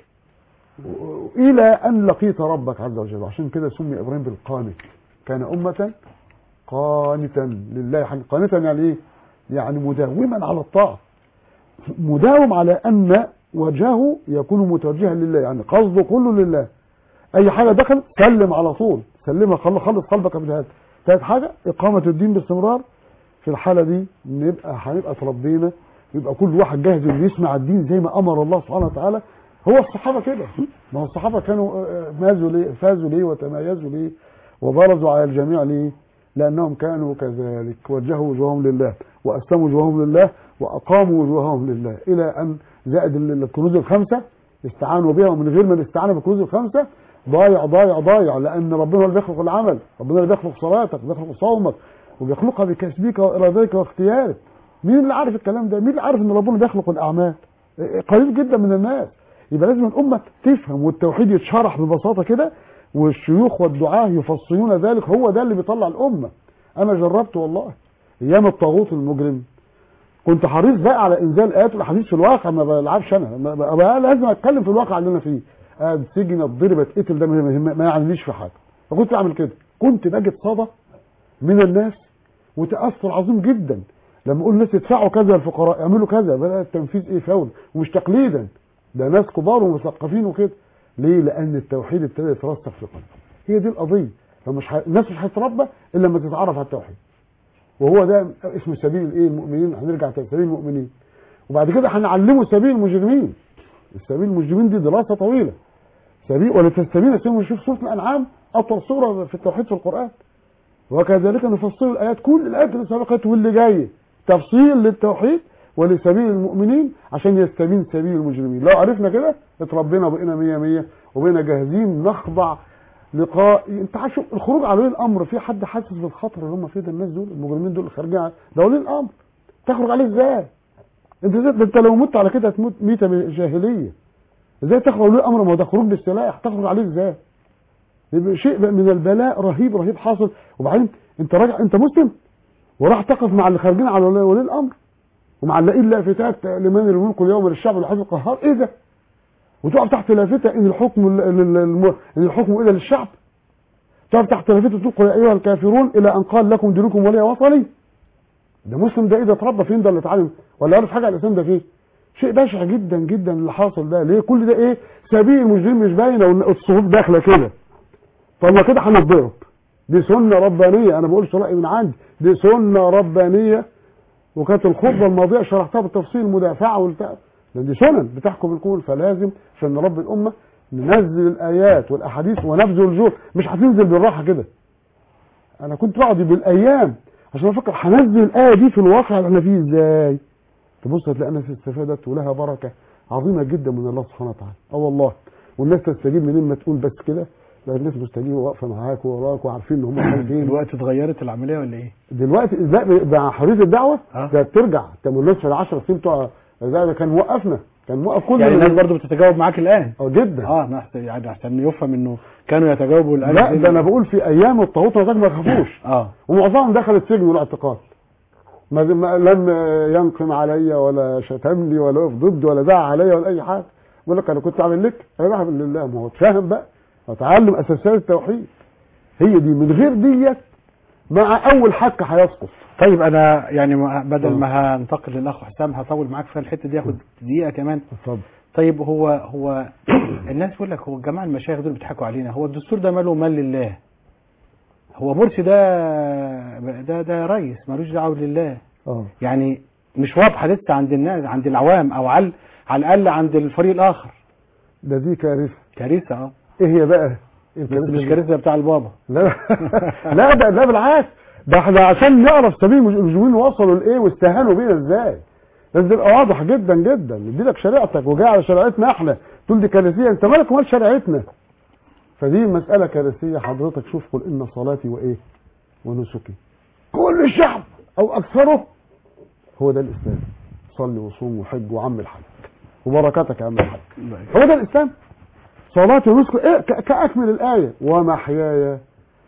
الى ان لقيت ربك عز وجل عشان كده سمي ابراهيم بالقانت كان امه قانتا لله حق قانتا يعني ايه يعني مداوما على الطاعه مداوم على ان وجهه يكون متوجها لله يعني قصده كله لله اي حاجه دخل سلم على طول سلمها خلص خلص قلبك من هذا ثالث حاجه اقامه الدين باستمرار في الحاله دي نبقى هنبقى تربينا يبقى كل واحد جاهز انه يسمع الدين زي ما امر الله سبحانه وتعالى هو الصحابه كده ما هو الصحابه كانوا آه، مازوا ليه فازوا ليه وتميزوا ليه وبرزوا على الجميع ليه لانهم كانوا كذلك وجهوا وجوههم لله واسلموا وجوههم لله واقاموا وجوههم لله الى ان زائد ال- الكنوز الخمسه استعانوا بها ومن غير ما الاستعانه بالكنوز الخمسه ضايع ضايع ضايع لان ربنا هو اللي بيخلق العمل ربنا اللي بيخلق صلاتك بيخلق صومك وبيخلقها بكسبك وارادتك واختيارك مين اللي عارف الكلام ده مين اللي عارف ان ربنا بيخلق الاعمال إيه، قليل جدا من الناس يبقى لازم الامه تفهم والتوحيد يتشرح ببساطه كده والشيوخ والدعاه يفصلون ذلك هو ده اللي بيطلع الامه انا جربت والله ايام الطاغوت المجرم كنت حريص بقى على انزال ايات الاحاديث في الواقع ما بلعبش انا ما بقى بقى لازم اتكلم في الواقع اللي انا فيه قاعد سجن اتضرب اتقتل ده ما- ما ما يعنيش في حاجه فكنت بعمل كده كنت بجد صدى من الناس وتاثر عظيم جدا لما اقول الناس يدفعوا كذا الفقراء يعملوا كذا بدا التنفيذ ايه فوري ومش تقليدا ده ناس كبار ومثقفين وكده ليه لان التوحيد ابتدى يترسخ في قلبه هي دي القضيه فمش ح... الناس مش هتتربى الا لما تتعرف على التوحيد وهو ده اسمه سبيل الايه المؤمنين هنرجع تاني سبيل المؤمنين وبعد كده هنعلمه سبيل المجرمين السبيل المجرمين دي دراسه طويله سبيل ولتستبين سبيل المجرمين شوف سوره الانعام اطول سوره في التوحيد في القران وكذلك نفصل الايات كل الايات اللي سبقت واللي جايه تفصيل للتوحيد ولسبيل المؤمنين عشان يستبين سبيل المجرمين لو عرفنا كده اتربينا وبقينا مية مية وبقينا جاهزين نخضع لقاء انت عارف شوف الخروج على ولي الامر في حد حاسس بالخطر اللي هم فيه ده الناس دول المجرمين دول اللي خارجين على- ده ولي الامر تخرج عليه ازاي انت ازاي ده انت لو مت على كده هتموت ميتة جاهليه ازاي تخرج ولي الامر ما هو ده خروج بالسلاح تخرج عليه ازاي يبقى شيء من البلاء رهيب رهيب حاصل وبعدين انت راجع انت مسلم وراح تقف مع اللي خارجين على ولي ولي الامر ومعلقين لافتات لمن الملك اليوم للشعب الحزب القهار ايه ده وتقف تحت لافته ان الحكم ال- ال- الم- ان الحكم الى للشعب تقف تحت لافته تقول يا ايها الكافرون الى ان قال لكم دينكم ولي وطني ده مسلم ده ايه ده اتربى فين ده اللي اتعلم ولا عارف حاجه على الاسلام ده فين شيء بشع جدا جدا اللي حاصل ده ليه كل ده ايه سبيل المجرمين مش باينه والصفوف داخله كده طب ما كده هنتضرب دي سنه ربانيه انا بقولش رايي من عندي دي سنه ربانيه وكانت الخطبه الماضيه شرحتها بالتفصيل المدافعه والبتاع لان دي سنن بتحكم الكون فلازم عشان نربي الامه ننزل الايات والاحاديث ونبذل الجهد مش هتنزل بالراحه كده انا كنت بقعد بالايام عشان افكر هنزل الايه دي في الواقع اللي احنا فيه ازاي تبص هتلاقي الناس استفادت ولها بركه عظيمه جدا من الله سبحانه وتعالى اه والله والناس تستجيب منين ما تقول بس كده لا الناس مستجيبه واقفه معاك ووراك وعارفين ان هم خارجين الوقت اتغيرت العمليه ولا ايه؟ دلوقتي لا مع حريه الدعوه اه. ده ترجع انت ما قلناش في ال 10 سنين بتوع ده كان موقفنا كان موقف كل يعني الناس برضو بتتجاوب معاك الان اه جدا اه نحس- يعني عشان يفهم انه كانوا يتجاوبوا الان لا ده انا بقول في ايام الطاغوت والرجل ما يخافوش اه ومعظمهم دخل السجن والاعتقال ما ما- لم ينقم علي ولا شتمني ولا وقف ضدي ولا دعا علي ولا اي حاجه بقول لك انا كنت عامل لك انا بعمل لله ما هو اتفهم بقى وتعلم اساسيات التوحيد هي دي من غير ديت مع اول حك هيسقط طيب انا يعني ما- بدل اه. ما هنتقل للاخ حسام هطول معاك في الحته دي اخد دقيقه كمان اتفضل طيب هو هو الناس بيقول لك هو الجماعه المشايخ دول بيضحكوا علينا هو الدستور ده ماله مال لله هو مرسي ده ده ده رئيس ملوش دعوه لله اه يعني مش واضحه لسه عند الناس عند العوام او على على الاقل عند الفريق الاخر ده دي كارثه كارثه اه ايه هي بقى بس مش كارثه بتاع البابا لا لا ده لا بالعكس ده احنا عشان نعرف سبيل المج- المجرمين وصلوا لايه واستهانوا بينا ازاي لازم تبقى واضح جدا جدا ندي لك شريعتك وجاي على شريعتنا احنا تقول دي كارثيه انت مالك ومال شريعتنا فدي مساله كارثيه حضرتك شوف قل ان صلاتي وايه ونسكي كل الشعب او اكثره هو ده الاسلام صلي وصوم وحج وعم الحج وبركاتك يا عم الحج هو ده الاسلام صلاتي ونسكي إيه ك- كاكمل الايه ومحياي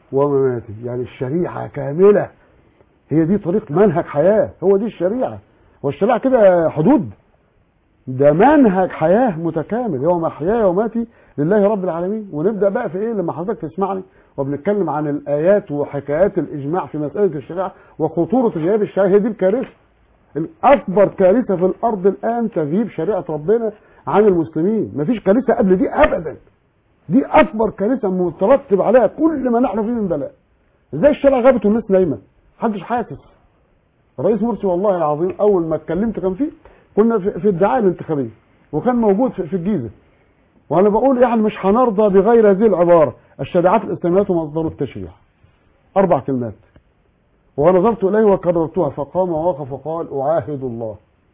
ومماتي يعني الشريعه كامله هي دي طريق منهج حياه هو دي الشريعه والشريعة كده حدود ده منهج حياة متكامل يوم محياي وماتي لله رب العالمين ونبدأ بقى في ايه لما حضرتك تسمعني وبنتكلم عن الآيات وحكايات الإجماع في مسألة الشريعة وخطورة غياب الشريعة هي دي الكارثة الأكبر كارثة في الأرض الآن تغييب شريعة ربنا عن المسلمين مفيش كارثة قبل دي أبدا دي أكبر كارثة مترتب عليها كل ما نحن فيه من بلاء ازاي الشريعة غابت والناس نايمة محدش حاسس الرئيس مرسي والله العظيم أول ما اتكلمت كان فيه كنا في في الدعاية الانتخابية وكان موجود في في الجيزة وانا بقول يعني مش هنرضى بغير هذه العبارة الشريعات الإسلامية مصدر التشريع أربع كلمات ونظرت إليه وكررتها فقام ووقف وقال أعاهد الله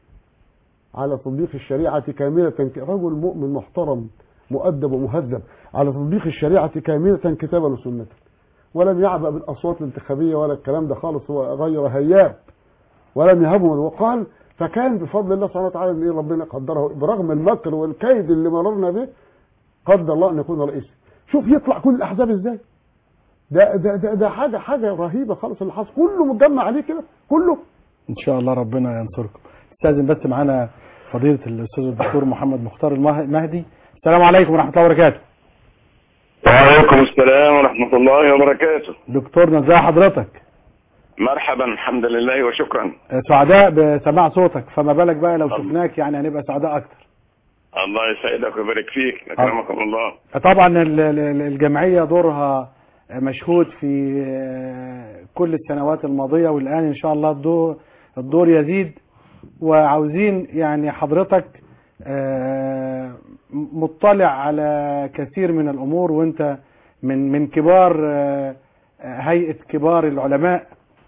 على تطبيق الشريعة كاملة ك- رجل مؤمن محترم مؤدب ومهذب على تطبيق الشريعة كاملة كتابا وسنة ولم يعبأ بالأصوات الانتخابية ولا الكلام ده خالص هو غير هياب ولم يهبه وقال فكان بفضل الله سبحانه وتعالى ان إيه ربنا قدره برغم المكر والكيد اللي مررنا به قدر الله ان يكون رئيس شوف يطلع كل الاحزاب ازاي ده ده ده, ده حاجه حاجه رهيبه خالص اللي حصل كله متجمع عليه كده كله ان شاء الله ربنا ينصركم استاذن بس معانا فضيله الاستاذ الدكتور محمد مختار المه- المهدي السلام عليكم ورحمه الله وبركاته وعليكم السلام ورحمة الله وبركاته دكتورنا ازي حضرتك مرحبا الحمد لله وشكرا آه، سعداء بسماع صوتك فما بالك بقى لو شفناك يعني هنبقى سعداء اكتر الله يسعدك ويبارك فيك أكرمكم الله طبعا ال- ال- الجمعية دورها مشهود في آه، كل السنوات الماضية والآن إن شاء الله الدور, الدور يزيد وعاوزين يعني حضرتك آه، مطلع على كثير من الأمور وانت من من كبار آه، هيئة كبار العلماء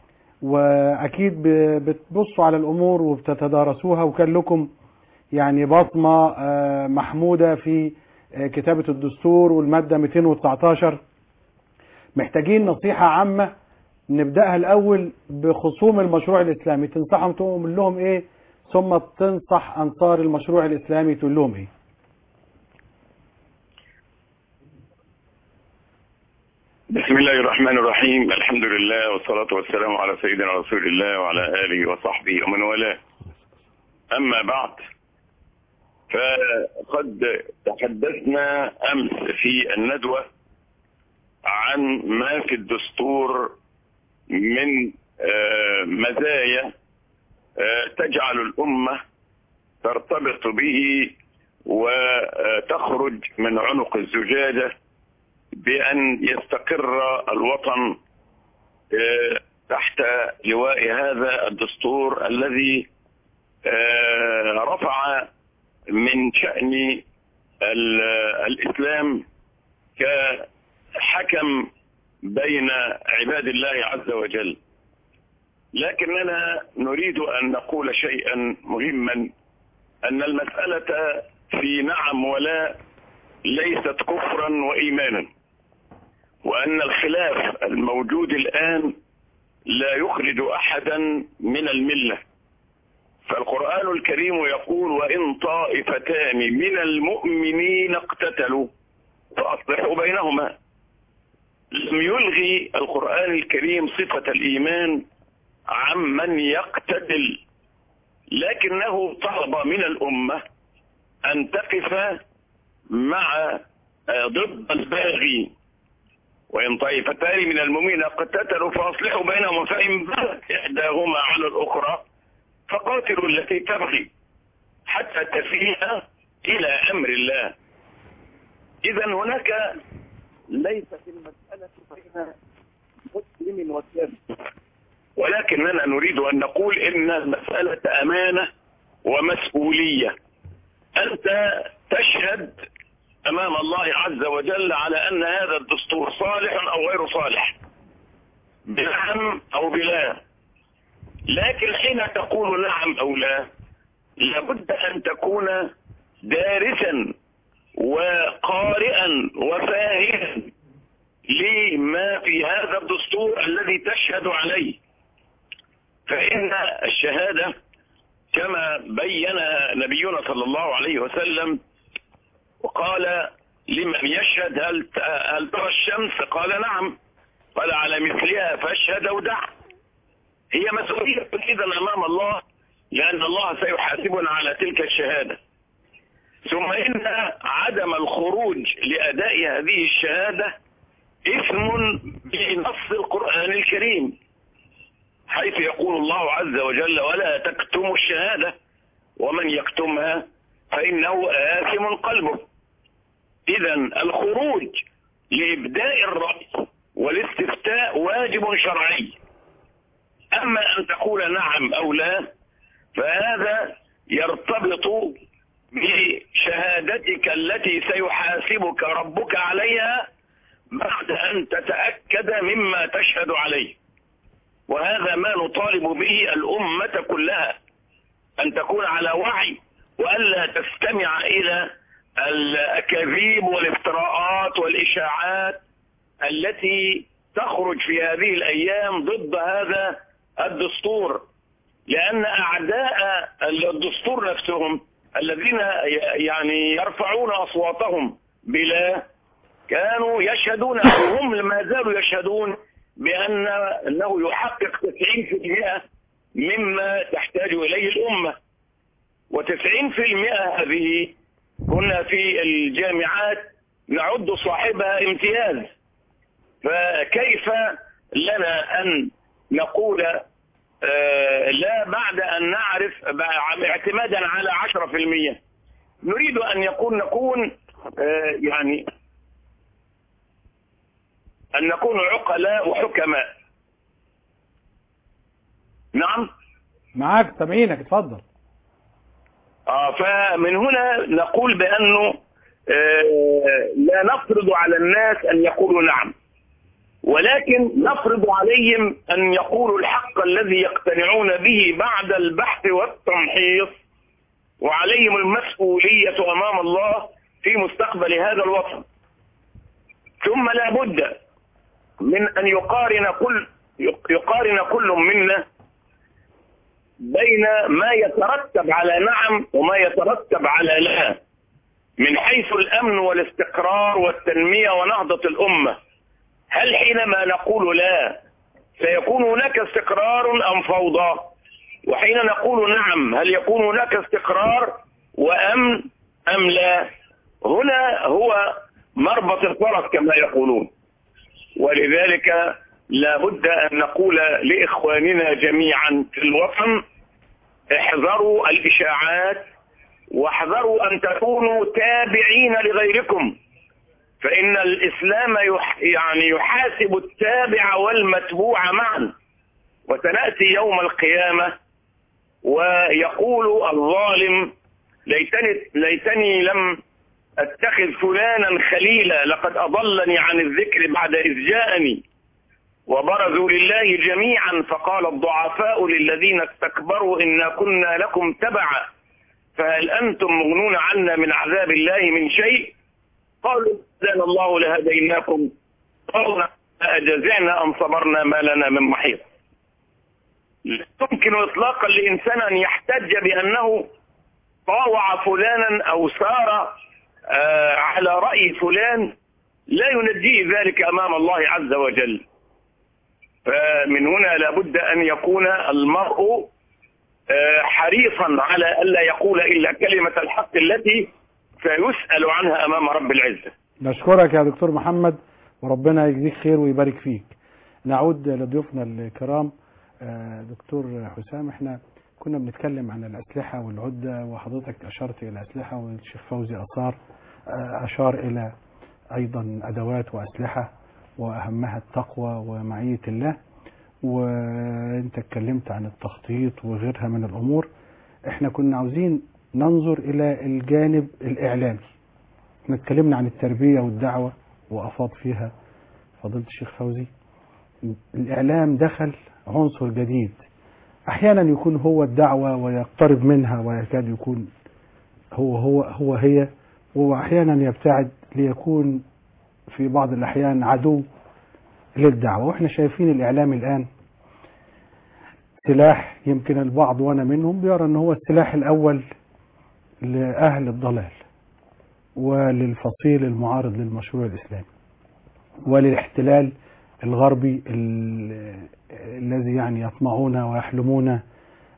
وأكيد ب- بتبصوا على الأمور وبتتدارسوها وكان لكم يعني بصمة آه، محمودة في آه، كتابة الدستور والمادة 219 محتاجين نصيحة عامة نبدأها الأول بخصوم المشروع الإسلامي تنصحهم تقول لهم إيه ثم تنصح أنصار المشروع الإسلامي تقول لهم إيه بسم الله الرحمن الرحيم الحمد لله والصلاة والسلام على سيدنا رسول الله وعلى آله وصحبه ومن والاه أما بعد فقد تحدثنا أمس في الندوة عن ما في الدستور من آه، مزايا آه، تجعل الأمة ترتبط به وتخرج من عنق الزجاجة بأن يستقر الوطن آه، تحت لواء هذا الدستور الذي آه، رفع من شأن ال- الإسلام كحكم بين عباد الله عز وجل لكننا نريد أن نقول شيئا مهما أن المسألة في نعم ولا ليست كفرا وإيمانا وأن الخلاف الموجود الآن لا يخرج أحدا من الملة فالقرآن الكريم يقول وإن طائفتان من المؤمنين اقتتلوا فأصلحوا بينهما لم يلغي القرآن الكريم صفة الإيمان عمن يقتتل لكنه طلب من الأمة أن تقف مع آه، ضد الباغي وإن طائفتان من المؤمنين اقتتلوا فأصلحوا بينهما فإن بغت إحداهما على الأخرى فقاتلوا التي تبغي حتى تفيء إلى أمر الله إذا هناك ليست المسألة بين مسلم وكافر ولكننا نريد أن نقول إن المسألة أمانة ومسؤولية أنت تشهد أمام الله عز وجل على أن هذا الدستور صالح أو غير صالح بنعم أو بلا لكن حين تقول نعم أو لا لابد أن تكون دارسا وقارئا وفاهما لما في هذا الدستور الذي تشهد عليه فإن الشهادة كما بين نبينا صلى الله عليه وسلم وقال لمن يشهد هل هل ترى الشمس قال نعم قال على مثلها فاشهد ودع هي مسؤولية إذا أمام الله لأن الله سيحاسبنا على تلك الشهادة ثم إن عدم الخروج لأداء هذه الشهادة إثم بنص القرآن الكريم حيث يقول الله عز وجل ولا تكتموا الشهادة ومن يكتمها فإنه آثم قلبه إذا الخروج لإبداء الرأي والاستفتاء واجب شرعي أما أن تقول نعم أو لا فهذا يرتبط بشهادتك التي سيحاسبك ربك عليها بعد أن تتأكد مما تشهد عليه وهذا ما نطالب به الأمة كلها أن تكون على وعي وألا تستمع إلى الأكاذيب والافتراءات والإشاعات التي تخرج في هذه الأيام ضد هذا الدستور لأن أعداء الدستور نفسهم الذين يعني يرفعون أصواتهم بلا كانوا يشهدون أو هم ما زالوا يشهدون بأن أنه يحقق 90% مما تحتاج إليه الأمة و90% هذه كنا في الجامعات نعد صاحبها امتياز فكيف لنا أن نقول آه لا بعد أن نعرف اعتمادا على 10% نريد أن يكون نكون آه يعني أن نكون عقلاء وحكماء نعم معاك سامعينك اتفضل آه فمن هنا نقول بأنه آه لا نفرض على الناس أن يقولوا نعم ولكن نفرض عليهم أن يقولوا الحق الذي يقتنعون به بعد البحث والتمحيص وعليهم المسؤولية أمام الله في مستقبل هذا الوطن ثم لا بد من أن يقارن كل يقارن كل منا بين ما يترتب على نعم وما يترتب على لا من حيث الأمن والاستقرار والتنمية ونهضة الأمة هل حينما نقول لا سيكون هناك استقرار أم فوضى وحين نقول نعم هل يكون هناك استقرار وأمن أم لا هنا هو مربط الفرس كما يقولون ولذلك لا بد أن نقول لإخواننا جميعا في الوطن احذروا الإشاعات واحذروا أن تكونوا تابعين لغيركم فإن الإسلام يح يعني يحاسب التابع والمتبوع معا وسنأتي يوم القيامة ويقول الظالم ليتني, ليتني لم أتخذ فلانا خليلا لقد أضلني عن الذكر بعد إذ جاءني وبرزوا لله جميعا فقال الضعفاء للذين استكبروا إنا كنا لكم تبعا فهل أنتم مغنون عنا من عذاب الله من شيء قالوا زال الله لهديناكم قالوا أجزعنا أم صبرنا ما لنا من محيط لا يمكن إطلاقا لإنسان أن يحتج بأنه طاوع فلانا أو سار آه على رأي فلان لا ينجيه ذلك أمام الله عز وجل فمن هنا لابد أن يكون المرء آه حريصا على ألا يقول إلا كلمة الحق التي سيسأل عنها أمام رب العزة نشكرك يا دكتور محمد وربنا يجزيك خير ويبارك فيك نعود لضيوفنا الكرام دكتور حسام احنا كنا بنتكلم عن الأسلحة والعدة وحضرتك أشرت إلى الأسلحة والشيخ فوزي أصار أشار إلى أيضا أدوات وأسلحة وأهمها التقوى ومعية الله وانت اتكلمت عن التخطيط وغيرها من الأمور احنا كنا عاوزين ننظر إلى الجانب الإعلامي احنا اتكلمنا عن التربية والدعوة وأفاض فيها فضيلة الشيخ فوزي الإعلام دخل عنصر جديد أحيانا يكون هو الدعوة ويقترب منها ويكاد يكون هو هو هو هي وأحيانا يبتعد ليكون في بعض الأحيان عدو للدعوة وإحنا شايفين الإعلام الآن سلاح يمكن البعض وأنا منهم بيرى أن هو السلاح الأول لأهل الضلال وللفصيل المعارض للمشروع الإسلامي وللاحتلال الغربي الذي يعني يطمعون ويحلمون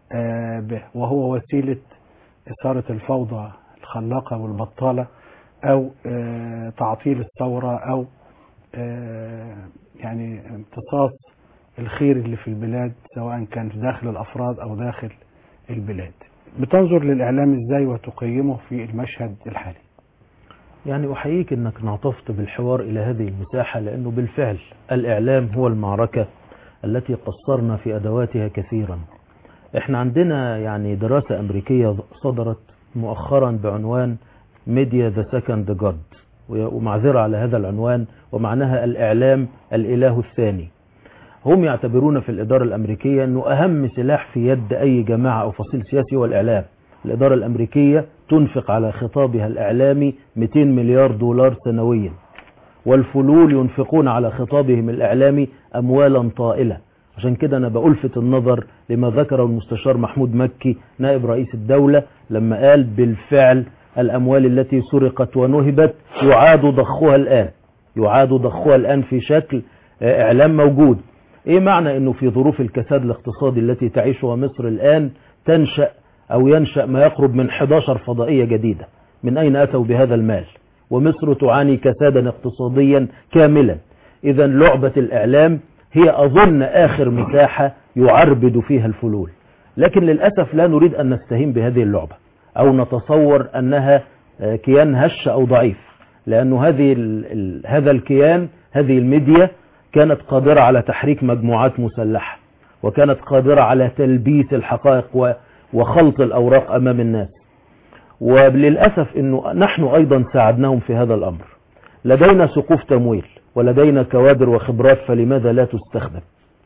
آه، به وهو وسيلة إثارة الفوضى الخلاقة والبطالة أو آه، تعطيل الثورة أو آه، يعني امتصاص الخير اللي في البلاد سواء كان داخل الأفراد أو داخل البلاد بتنظر للإعلام إزاي وتقيمه في المشهد الحالي يعني أحييك أنك انعطفت بالحوار إلى هذه المساحة لأنه بالفعل الإعلام هو المعركة التي قصرنا في أدواتها كثيرا احنا عندنا يعني دراسة أمريكية صدرت مؤخرا بعنوان ميديا ذا سكند جاد ومعذرة على هذا العنوان ومعناها الإعلام الإله الثاني هم يعتبرون في الإدارة الأمريكية أنه أهم سلاح في يد أي جماعة أو فصيل سياسي هو الإعلام الإدارة الأمريكية تنفق على خطابها الإعلامي 200 مليار دولار سنويا والفلول ينفقون على خطابهم الإعلامي أموالا طائلة عشان كده أنا بألفت النظر لما ذكره المستشار محمود مكي نائب رئيس الدولة لما قال بالفعل الأموال التي سرقت ونهبت يعاد ضخها الآن يعاد ضخها الآن في شكل آه، إعلام موجود إيه معنى أنه في ظروف الكساد الاقتصادي التي تعيشها مصر الآن تنشأ أو ينشأ ما يقرب من 11 فضائية جديدة من أين أتوا بهذا المال ومصر تعاني كسادا اقتصاديا كاملا إذا لعبة الإعلام هي أظن آخر مساحة يعربد فيها الفلول لكن للأسف لا نريد أن نستهين بهذه اللعبة أو نتصور أنها آه، كيان هش أو ضعيف لأنه هذه ال ال هذا الكيان هذه الميديا كانت قادرة على تحريك مجموعات مسلحة وكانت قادرة على تلبيس الحقائق و- وخلط الأوراق أمام الناس وللأسف أنه نحن أيضا ساعدناهم في هذا الأمر لدينا سقوف تمويل ولدينا كوادر وخبرات فلماذا لا تستخدم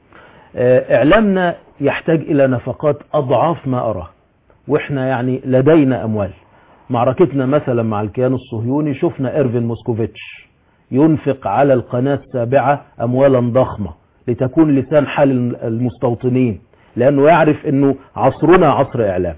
آه، إعلامنا يحتاج إلى نفقات أضعاف ما أراه وإحنا يعني لدينا أموال معركتنا مثلا مع الكيان الصهيوني شفنا إيرفين موسكوفيتش ينفق على القناة السابعة أموالا ضخمة لتكون لسان حال المستوطنين لأنه يعرف أنه عصرنا عصر إعلام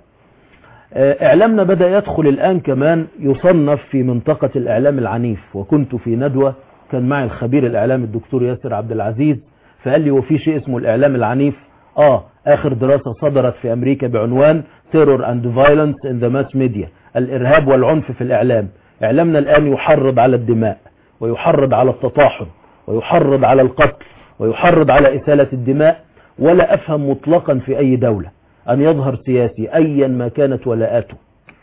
آه، إعلامنا بدأ يدخل الآن كمان يصنف في منطقة الإعلام العنيف وكنت في ندوة كان معي الخبير الإعلامي الدكتور ياسر عبد العزيز فقال لي وفي شيء اسمه الإعلام العنيف آه آخر دراسة صدرت في أمريكا بعنوان Terror and Violence in the Mass Media الإرهاب والعنف في الإعلام إعلامنا الآن يحرض على الدماء ويحرض على التطاحن ويحرض على القتل ويحرض على إسالة الدماء ولا أفهم مطلقا في أي دولة أن يظهر سياسي أيا ما كانت ولاءاته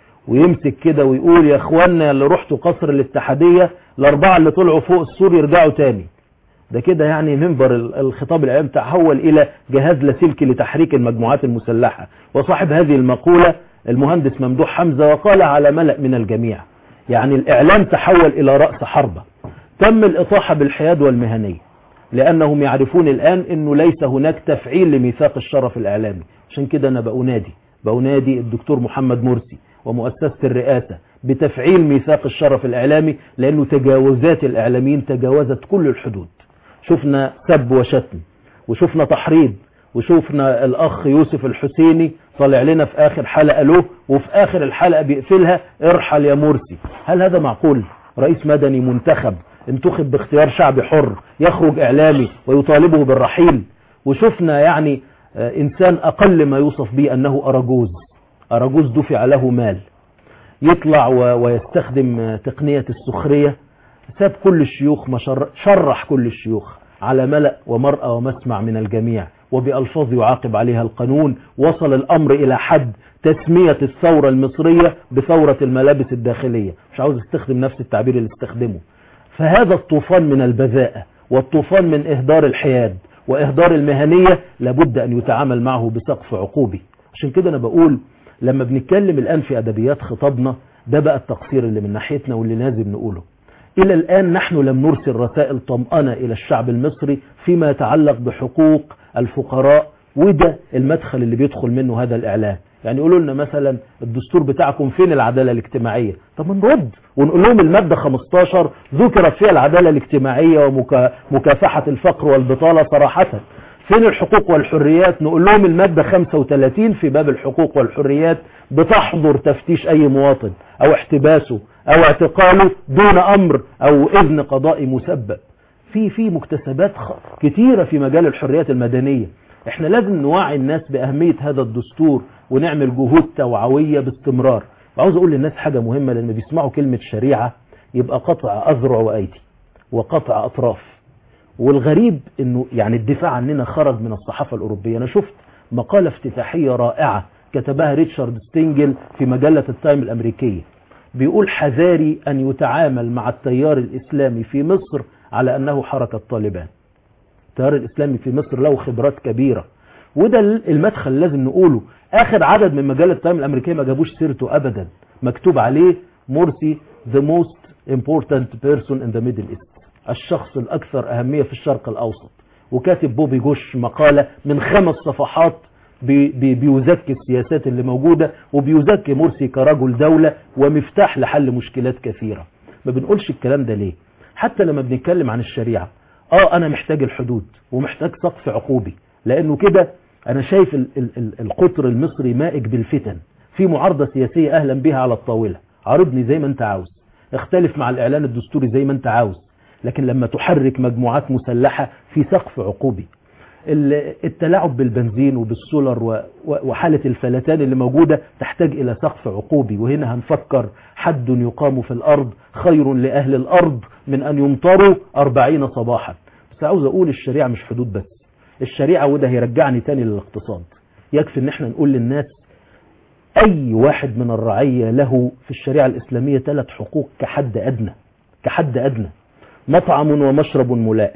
ويمسك كده ويقول يا اخوانا اللي رحتوا قصر الاتحادية الأربعة اللي طلعوا فوق السور يرجعوا تاني ده كده يعني منبر ال- الخطاب الإعلامي تحول إلى جهاز لاسلكي لتحريك المجموعات المسلحة وصاحب هذه المقولة المهندس ممدوح حمزة وقال على ملأ من الجميع يعني الإعلام تحول إلى رأس حربة تم الإطاحة بالحياد والمهنية لأنهم يعرفون الآن أنه ليس هناك تفعيل لميثاق الشرف الإعلامي عشان كده أنا بأنادي بأنادي الدكتور محمد مرسي ومؤسسة الرئاسة بتفعيل ميثاق الشرف الإعلامي لأنه تجاوزات الإعلاميين تجاوزت كل الحدود شفنا سب وشتم وشفنا تحريض وشفنا الأخ يوسف الحسيني طالع لنا في آخر حلقة له وفي آخر الحلقة بيقفلها ارحل يا مرسي هل هذا معقول رئيس مدني منتخب انتخب باختيار شعبي حر يخرج إعلامي ويطالبه بالرحيل وشفنا يعني آه، إنسان أقل ما يوصف به أنه أراجوز أراجوز دفع له مال يطلع و- ويستخدم آه، تقنية السخرية ساب كل الشيوخ ما شر- شرح كل الشيوخ على ملأ ومرأى ومسمع من الجميع وبألفاظ يعاقب عليها القانون وصل الأمر إلى حد تسمية الثورة المصرية بثورة الملابس الداخلية مش عاوز استخدم نفس التعبير اللي استخدمه فهذا الطوفان من البذاءة والطوفان من إهدار الحياد وإهدار المهنية لابد أن يتعامل معه بسقف عقوبي عشان كده أنا بقول لما بنتكلم الآن في أدبيات خطابنا ده بقى التقصير اللي من ناحيتنا واللي لازم نقوله إلى الآن نحن لم نرسل رسائل طمأنة إلى الشعب المصري فيما يتعلق بحقوق الفقراء وده المدخل اللي بيدخل منه هذا الإعلام يعني يقولوا لنا مثلا الدستور بتاعكم فين العدالة الاجتماعية طب نرد ونقول لهم المادة 15 ذكرت فيها العدالة الاجتماعية ومكافحة الفقر والبطالة صراحة فين الحقوق والحريات نقول لهم المادة 35 في باب الحقوق والحريات بتحظر تفتيش أي مواطن أو احتباسه أو اعتقاله دون أمر أو إذن قضائي مسبب في في مكتسبات خ- كتيرة في مجال الحريات المدنية احنا لازم نوعي الناس بأهمية هذا الدستور ونعمل جهود توعوية باستمرار وعاوز اقول للناس حاجة مهمة لان بيسمعوا كلمة شريعة يبقى قطع أذرع وأيدي وقطع أطراف والغريب انه يعني الدفاع عننا خرج من الصحافة الأوروبية أنا شفت مقالة افتتاحية رائعة كتبها ريتشارد ستينجل في مجلة التايم الأمريكية بيقول حذاري أن يتعامل مع التيار الإسلامي في مصر على أنه حركة طالبان التيار الإسلامي في مصر له خبرات كبيرة وده المدخل لازم نقوله آخر عدد من مجلة التايم الأمريكية ما جابوش سيرته أبدا مكتوب عليه مرسي the most important person in the Middle East الشخص الأكثر أهمية في الشرق الأوسط وكاتب بوبي جوش مقالة من خمس صفحات بي بي بيزكي السياسات اللي موجودة وبيزكي مرسي كرجل دولة ومفتاح لحل مشكلات كثيرة ما بنقولش الكلام ده ليه حتى لما بنتكلم عن الشريعة اه انا محتاج الحدود ومحتاج سقف عقوبي لانه كده انا شايف ال ال ال القطر المصري مائج بالفتن في معارضة سياسية اهلا بها على الطاولة عارضني زي ما انت عاوز اختلف مع الاعلان الدستوري زي ما انت عاوز لكن لما تحرك مجموعات مسلحة في سقف عقوبي التلاعب بالبنزين وبالسولر وحالة الفلتان اللي موجودة تحتاج إلى سقف عقوبي وهنا هنفكر حد يقام في الأرض خير لأهل الأرض من أن يمطروا أربعين صباحا بس عاوز أقول الشريعة مش حدود بس الشريعة وده هيرجعني تاني للاقتصاد يكفي ان احنا نقول للناس أي واحد من الرعية له في الشريعة الإسلامية ثلاث حقوق كحد أدنى كحد أدنى مطعم ومشرب ملائم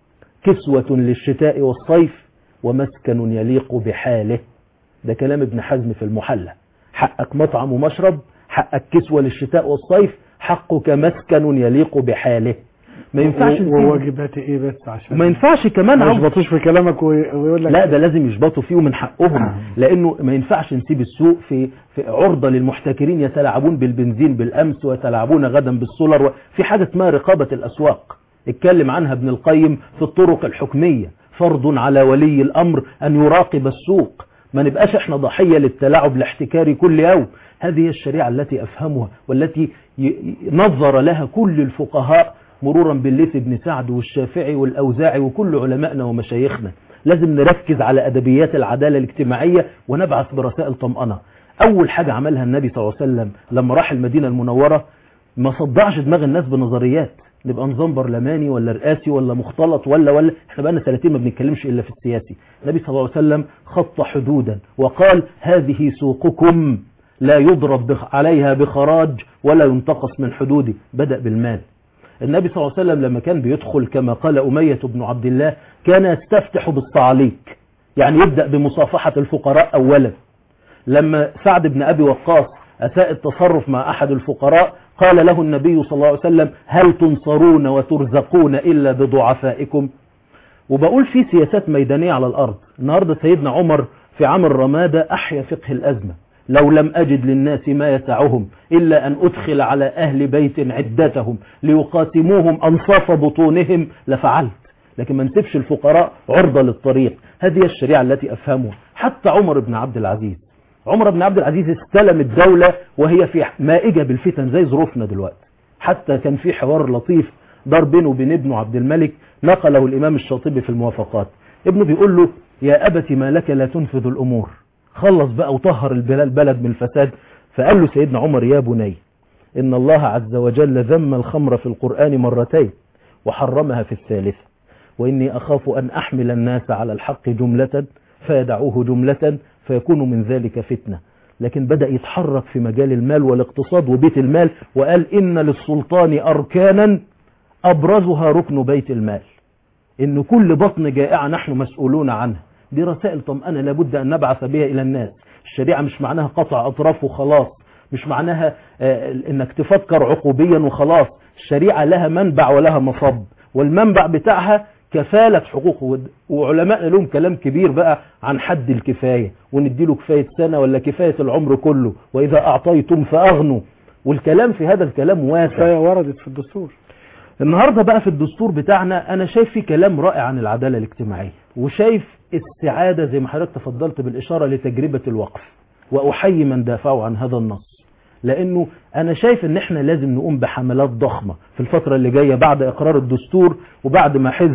كسوة للشتاء والصيف ومسكن يليق بحاله ده كلام ابن حزم في المحلى حقك مطعم ومشرب حقك كسوة للشتاء والصيف حقك مسكن يليق بحاله ما ينفعش نسيب- وواجباتي ايه بس عشان ما ينفعش كمان ما عاوز يشبطوش في كلامك وي- ويقول لك لا ده لازم يشبطوا فيه ومن حقهم لانه ما ينفعش نسيب السوق في, في عرضة للمحتكرين يتلاعبون بالبنزين بالامس ويتلاعبون غدا بالسولر و- في حاجة اسمها رقابة الاسواق اتكلم عنها ابن القيم في الطرق الحكمية فرض على ولي الامر ان يراقب السوق ما نبقاش احنا ضحية للتلاعب الاحتكاري كل يوم هذه هي الشريعة التي افهمها والتي ي- ي- نظر لها كل الفقهاء مرورا بالليث بن سعد والشافعي والأوزاعي وكل علمائنا ومشايخنا لازم نركز على أدبيات العدالة الاجتماعية ونبعث برسائل طمأنة أول حاجة عملها النبي صلى الله عليه وسلم لما راح المدينة المنورة ما صدعش دماغ الناس بنظريات نبقى نظام برلماني ولا رئاسي ولا مختلط ولا ولا احنا بقالنا سنتين ما بنتكلمش الا في السياسي النبي صلى الله عليه وسلم خط حدودا وقال هذه سوقكم لا يضرب بخ- عليها بخراج ولا ينتقص من حدوده بدأ بالمال النبي صلى الله عليه وسلم لما كان بيدخل كما قال أمية بن عبد الله كان يستفتح بالصعاليك يعني يبدأ بمصافحة الفقراء أولا لما سعد بن أبي وقاص أساء التصرف مع أحد الفقراء قال له النبي صلى الله عليه وسلم هل تنصرون وترزقون إلا بضعفائكم وبقول في سياسات ميدانية على الأرض النهاردة سيدنا عمر في عام الرمادة أحيا فقه الأزمة لو لم أجد للناس ما يسعهم إلا أن أدخل على أهل بيت عدتهم ليقاسموهم أنصاف بطونهم لفعلت لكن ما نسيبش الفقراء عرضة للطريق هذه هي الشريعة التي أفهمها حتى عمر بن عبد العزيز عمر بن عبد العزيز استلم الدولة وهي في مائجة بالفتن زي ظروفنا دلوقتي حتى كان في حوار لطيف دار بينه وبين ابنه عبد الملك نقله الإمام الشاطبي في الموافقات ابنه بيقول له يا أبت ما لك لا تنفذ الأمور خلص بقى وطهر البلاد البلد من الفساد فقال له سيدنا عمر يا بني إن الله عز وجل ذم الخمر في القرآن مرتين وحرمها في الثالثة وإني أخاف أن أحمل الناس على الحق جملة فيدعوه جملة فيكون من ذلك فتنة لكن بدأ يتحرك في مجال المال والاقتصاد وبيت المال وقال إن للسلطان أركانا أبرزها ركن بيت المال إن كل بطن جائعة نحن مسؤولون عنها دي رسائل طمأنة لابد أن نبعث بها إلى الناس الشريعة مش معناها قطع أطراف وخلاص مش معناها آه، إنك تفكر عقوبيا وخلاص الشريعة لها منبع ولها مصب والمنبع بتاعها كفالة حقوق ود- وعلماء لهم كلام كبير بقى عن حد الكفاية ونديله كفاية سنة ولا كفاية العمر كله وإذا أعطيتم فأغنوا والكلام في هذا الكلام واسع كفاية وردت في الدستور النهاردة بقى في الدستور بتاعنا أنا شايف فيه كلام رائع عن العدالة الاجتماعية وشايف استعادة زي ما حضرتك تفضلت بالإشارة لتجربة الوقف وأحيي من دافعوا عن هذا النص لأنه أنا شايف إن إحنا لازم نقوم بحملات ضخمة في الفترة اللي جاية بعد إقرار الدستور وبعد ما حزب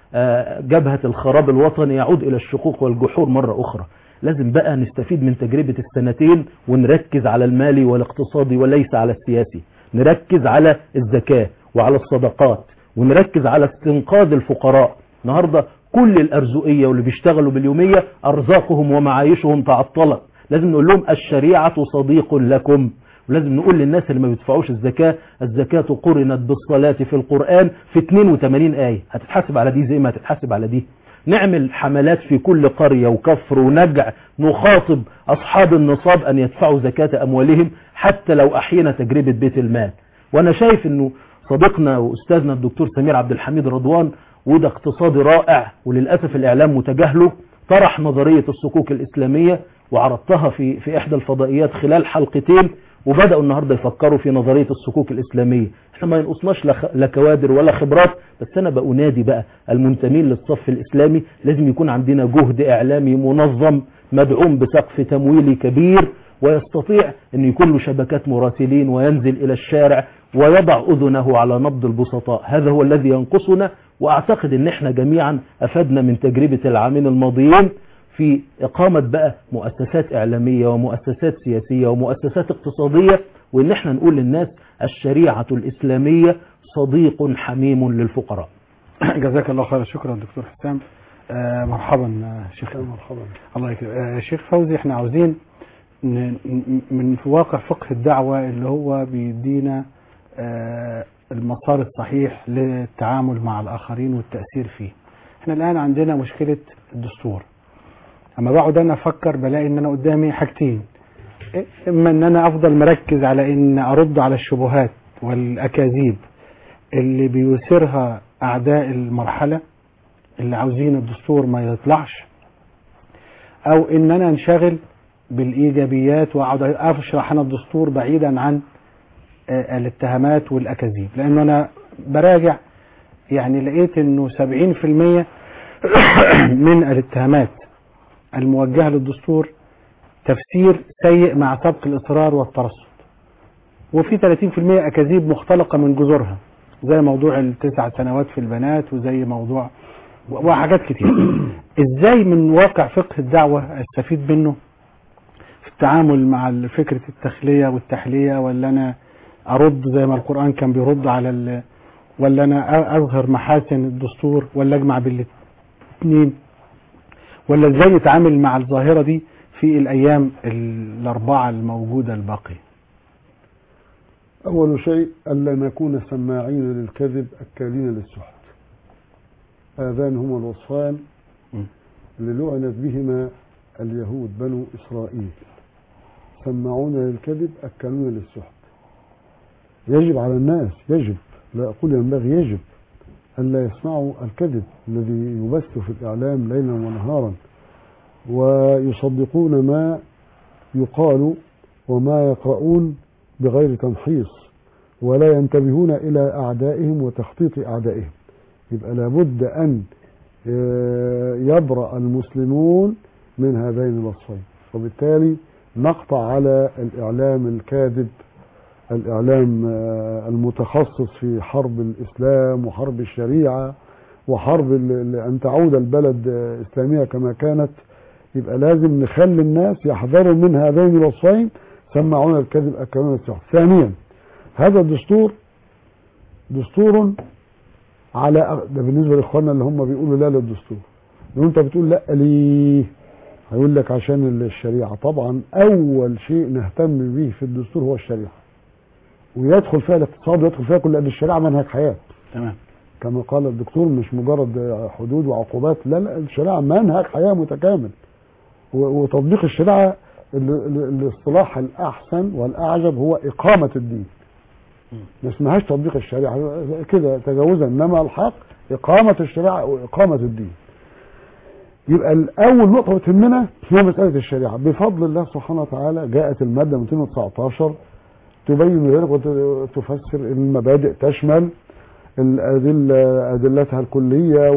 آه، جبهة الخراب الوطني يعود إلى الشقوق والجحور مرة أخرى لازم بقى نستفيد من تجربة السنتين ونركز على المالي والاقتصادي وليس على السياسي نركز على الزكاة وعلى الصدقات ونركز على استنقاذ الفقراء النهاردة كل الأرزقية واللي بيشتغلوا باليومية أرزاقهم ومعايشهم تعطلت لازم نقول لهم الشريعة صديق لكم ولازم نقول للناس اللي ما بيدفعوش الزكاة الزكاة قرنت بالصلاة في القرآن في 82 آية هتتحاسب على دي زي ما هتتحاسب على دي نعمل حملات في كل قرية وكفر ونجع نخاطب أصحاب النصاب أن يدفعوا زكاة أموالهم حتى لو أحينا تجربة بيت المال وأنا شايف أنه صديقنا وأستاذنا الدكتور سمير عبد الحميد رضوان وده اقتصادي رائع وللأسف الإعلام متجاهله طرح نظرية الصكوك الإسلامية وعرضتها في في إحدى الفضائيات خلال حلقتين وبدأوا النهاردة يفكروا في نظرية الصكوك الإسلامية احنا ما ينقصناش لا لا كوادر ولا خبرات بس أنا بأنادي بقى المنتمين للصف الإسلامي لازم يكون عندنا جهد إعلامي منظم مدعوم بسقف تمويلي كبير ويستطيع أن يكون له شبكات مراسلين وينزل إلى الشارع ويضع أذنه على نبض البسطاء هذا هو الذي ينقصنا وأعتقد أن احنا جميعا أفدنا من تجربة العامين الماضيين في إقامة بقى مؤسسات إعلامية ومؤسسات سياسية ومؤسسات اقتصادية وإن احنا نقول للناس الشريعة الإسلامية صديق حميم للفقراء جزاك الله خير شكرا دكتور حسام آه مرحبا آه، شيخ مرحبا الله يكرمك آه شيخ فوزي احنا عاوزين ن- ن- من واقع فقه الدعوة اللي هو بيدينا آه المسار الصحيح للتعامل مع الآخرين والتأثير فيه احنا الآن عندنا مشكلة الدستور اما بقعد انا افكر بلاقي ان انا قدامي حاجتين اما ان انا افضل مركز على ان ارد على الشبهات والاكاذيب اللي بيثيرها اعداء المرحله اللي عاوزين الدستور ما يطلعش او ان انا انشغل بالايجابيات واقعد اشرح انا الدستور بعيدا عن آه، الاتهامات والاكاذيب لانه انا براجع يعني لقيت انه 70% من الاتهامات الموجهة للدستور تفسير سيء مع سبق الإصرار والترصد وفي 30% أكاذيب مختلقة من جذورها زي موضوع التسع سنوات في البنات وزي موضوع وحاجات كتير ازاي من واقع فقه الدعوة استفيد منه في التعامل مع فكرة التخلية والتحلية ولا انا ارد زي ما القرآن كان بيرد على ال... ولا انا اظهر محاسن الدستور ولا اجمع بين الاثنين ولا ازاي نتعامل مع الظاهرة دي في الايام الاربعة الموجودة الباقية أول شيء ألا نكون سماعين للكذب أكالين للسحت هذان هما الوصفان م. اللي لعنت بهما اليهود بنو إسرائيل سماعون للكذب أكالون للسحت يجب على الناس يجب لا أقول ينبغي يجب ألا يسمعوا الكذب الذي يبث في الإعلام ليلا ونهارا ويصدقون ما يقال وما يقرؤون بغير تمحيص ولا ينتبهون إلى أعدائهم وتخطيط أعدائهم يبقى لابد أن آه، يبرأ المسلمون من هذين الوصفين وبالتالي نقطع على الإعلام الكاذب الإعلام آه، المتخصص في حرب الإسلام وحرب الشريعة وحرب ال- ال- أن تعود البلد آه، إسلامية كما كانت يبقى لازم نخلي الناس يحذروا من هذين الوصفين سمعون الكذب أكلون السحت ثانيا هذا الدستور دستور على ده بالنسبة لإخواننا اللي هم بيقولوا لا للدستور لو أنت بتقول لا ليه هيقول لك عشان الشريعة طبعا أول شيء نهتم به في الدستور هو الشريعة ويدخل فيها الاقتصاد ويدخل فيها كل لأن الشريعة منهج حياة تمام كما قال الدكتور مش مجرد حدود وعقوبات لا لا الشريعة منهج حياة متكامل و- وتطبيق الشريعة ال- ال- الاصطلاح الأحسن والأعجب هو إقامة الدين ما اسمهاش تطبيق الشريعة كده تجاوزا إنما الحق إقامة الشريعة وإقامة الدين يبقى الأول نقطة بتهمنا هي مسألة الشريعة بفضل الله سبحانه وتعالى جاءت المادة 219 تبين ذلك وتفسر المبادئ تشمل الأدلة أدلتها الكلية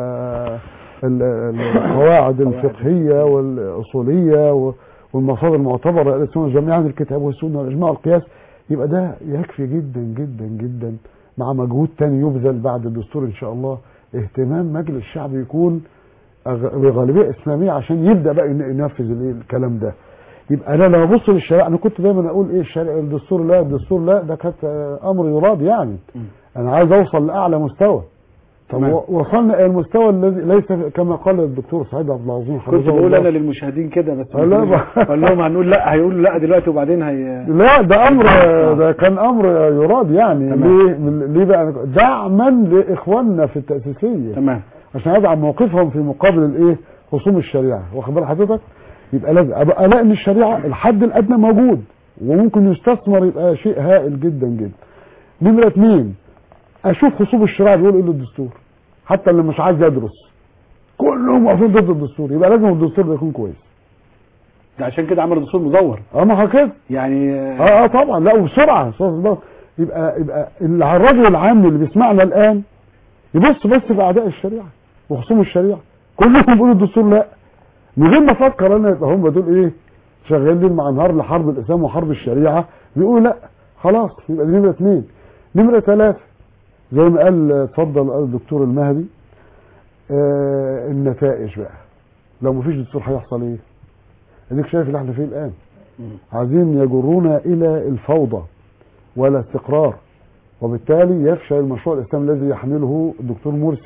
والقواعد الفقهية والأصولية و- والمصادر المعتبرة السنة جميعا الكتاب والسنة والإجماع والقياس يبقى ده يكفي جدا جدا جدا مع مجهود تاني يبذل بعد الدستور إن شاء الله اهتمام مجلس الشعب يكون أغ- بغالبيه اسلاميه عشان يبدا بقى ين- ينفذ الايه الكلام ده يبقى انا لما ابص للشريعه انا كنت دايما اقول ايه الشريعه الدستور لا الدستور لا ده كانت آه، امر يراد يعني انا عايز اوصل لاعلى مستوى طب تمام. و- وصلنا الى المستوى الذي ليس كما قال الدكتور سعيد عبد العظيم كنت حفظه بقول الله. انا للمشاهدين كده بس لا، ما- قال لهم هنقول لا هيقولوا لا دلوقتي وبعدين هي لا ده امر ده كان امر يراد يعني تمام. ليه ليه بقى دعما لاخواننا في التاسيسيه تمام عشان يدعم موقفهم في مقابل الايه خصوم الشريعه واخد بال حضرتك يبقى لازم ابقى الاقي ان الشريعه الحد الادنى موجود وممكن يستثمر يبقى شيء هائل جدا جدا نمره اثنين اشوف خصوم الشريعه بيقول ايه للدستور حتى اللي مش عايز يدرس كلهم واقفين ضد الدستور يبقى لازم الدستور ده يكون كويس ده عشان كده عملوا دستور مزور اه ما هو كده يعني اه اه طبعا لا وبسرعه بسرعة. يبقى يبقى اللي- الرجل العام اللي بيسمعنا الان يبص بس في اعداء الشريعه وخصوم الشريعه كلهم بيقولوا الدستور لا من غير ما افكر انا يبقى هم دول ايه شغالين مع نهار لحرب الاسلام وحرب الشريعه بيقولوا لا خلاص يبقى دي نمره اثنين نمره ثلاثه زي ما قال اتفضل قال الدكتور المهدي آه النتائج بقى لو مفيش دستور هيحصل ايه؟ اديك شايف اللي احنا فيه الان عايزين يجرونا الى الفوضى ولا استقرار وبالتالي يفشل المشروع الاسلامي الذي يحمله الدكتور مرسي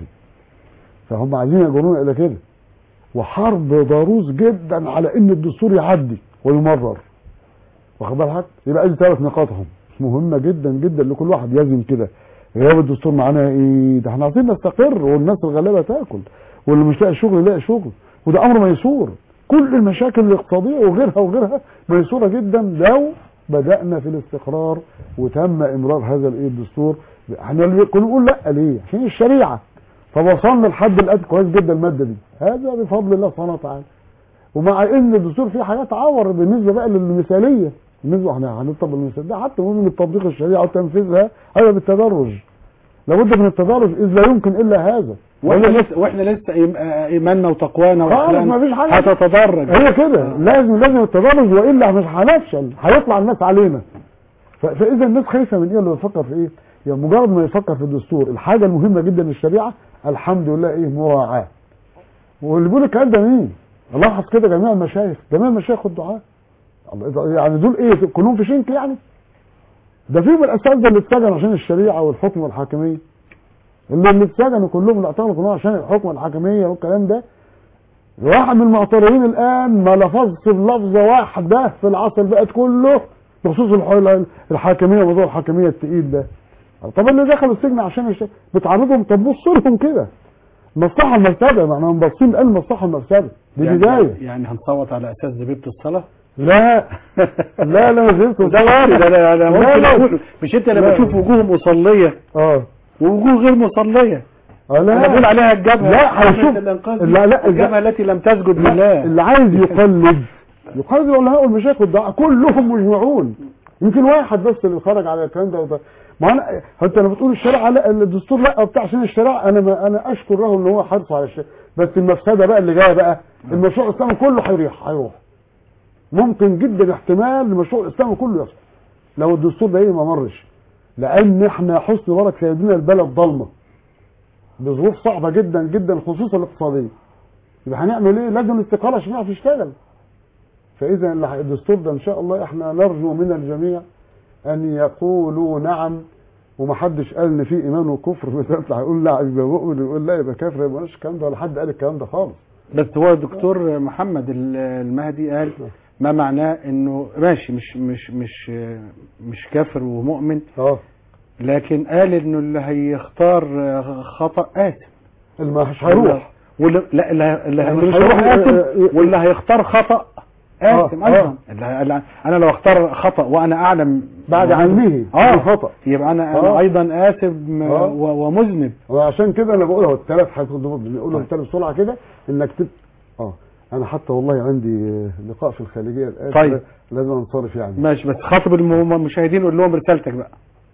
فهم عايزين يجرونا الى كده وحرب ضروس جدا على ان الدستور يعدي ويمرر واخد بالك يبقى دي ثلاث نقاطهم مهمه جدا جدا لكل واحد يزن كده غياب الدستور معناها ايه ده احنا عايزين نستقر والناس الغلابه تاكل واللي مش لاقي شغل يلاقي شغل وده امر ميسور كل المشاكل الاقتصاديه وغيرها وغيرها ميسوره جدا لو بدانا في الاستقرار وتم امرار هذا الايه الدستور احنا اللي كنا نقول لا ليه عشان الشريعه فوصلنا لحد الادنى كويس جدا الماده دي هذا بفضل الله سبحانه وتعالى ومع ان الدستور فيه حاجات عور بالنسبه بقى للمثاليه بالنسبه احنا هنطبق المثال ده حتى مهم من تطبيق الشريعه وتنفيذها هذا بالتدرج لابد من التدرج اذ لا يمكن الا هذا واحنا لسه واحنا لسه إيم- آه، ايماننا وتقوانا خالص واخلاقنا مفيش حاجة. هتتدرج هي كده لازم لازم التدرج والا مش هنفشل هيطلع الناس علينا ف- فاذا الناس خايفه من ايه اللي بيفكر في ايه؟ يعني مجرد ما يفكر في الدستور الحاجه المهمه جدا للشريعه الحمد لله ايه مراعاه واللي بيقول الكلام ده مين؟ لاحظ كده جميع المشايخ جميع المشايخ والدعاء الله- يعني دول ايه كلهم في شنك يعني ده فيهم الاساتذه اللي اتسجنوا عشان الشريعه والحكم والحاكميه اللي اللي اتسجنوا كلهم اللي اعتقلوا كلهم عشان الحكم والحاكميه والكلام ده واحد من المعترضين الان ما لفظش بلفظه واحده في العصر بقت كله بخصوص الح- الحاكميه وموضوع الحاكميه التقيل ده طب اللي دخلوا السجن عشان الش... بتعرضهم طب بص لهم كده مصلحه المفسده ما احنا باصين الان مصلحه المفسده دي يعني بدايه يعني هنصوت على اساس زبيبه الصلاه لا لا لا ما فهمتش ده وارد انا انا لا، ممكن لا. اقول مش انت لما لا. تشوف وجوه مصليه اه ووجوه غير مصليه آه، لا انا بقول عليها الجبهه لا هيشوف حملة الإنقاذ دي. لا لا الجبهه التي لم تسجد لا، لله اللي عايز يقلد يقلد العلماء والمشايخ والدعاء كلهم مجمعون يمكن واحد بس اللي خرج على الكلام ده وده. ما انا انت لما بتقول الشريعه لا الدستور لا بتاع عشان الشريعه انا ما انا اشكر له ان هو حرص على الشيء بس المفسده بقى اللي جايه بقى المشروع الاسلامي كله هيروح هيروح ممكن جدا احتمال المشروع الاسلامي كله يصل لو الدستور ده ايه ما مرش لان احنا حسن برك سيدنا البلد ضلمه بظروف صعبه جدا جدا خصوصا الاقتصاديه يبقى هنعمل ايه لازم الاستقرار عشان يعرف يشتغل فاذا اللي ح- الدستور ده ان شاء الله احنا نرجو من الجميع ان يقولوا نعم ومحدش قال ان في ايمان وكفر بيطلع يقول لا يبقى مؤمن يقول لا يبقى كافر يبقى مش الكلام ده ولا حد قال الكلام ده خالص بس هو الدكتور محمد ال- المهدي قال ما معناه انه ماشي مش مش مش مش كافر ومؤمن اه لكن قال انه اللي هيختار خطا آثم اللي مش هيروح واللي لا اللي اللي يعني مش مش هيروح هيروح- آثم آه، آه، واللي هيختار خطا آثم آه، ايضا آه. اللي- اللي- انا لو اختار خطا وانا اعلم بعد علمه اه بالخطأ. يبقى انا انا آه. ايضا آثم آه. و- ومذنب وعشان كده انا بقول اهو الثلاث هياخدوا بيقولوا الثلاث بسرعه كده انك تب اه انا حتى والله عندي آه، لقاء في الخارجيه الان طيب. لازم انصرف يعني ماشي بس خاطب الم- المشاهدين قول لهم رسالتك بقى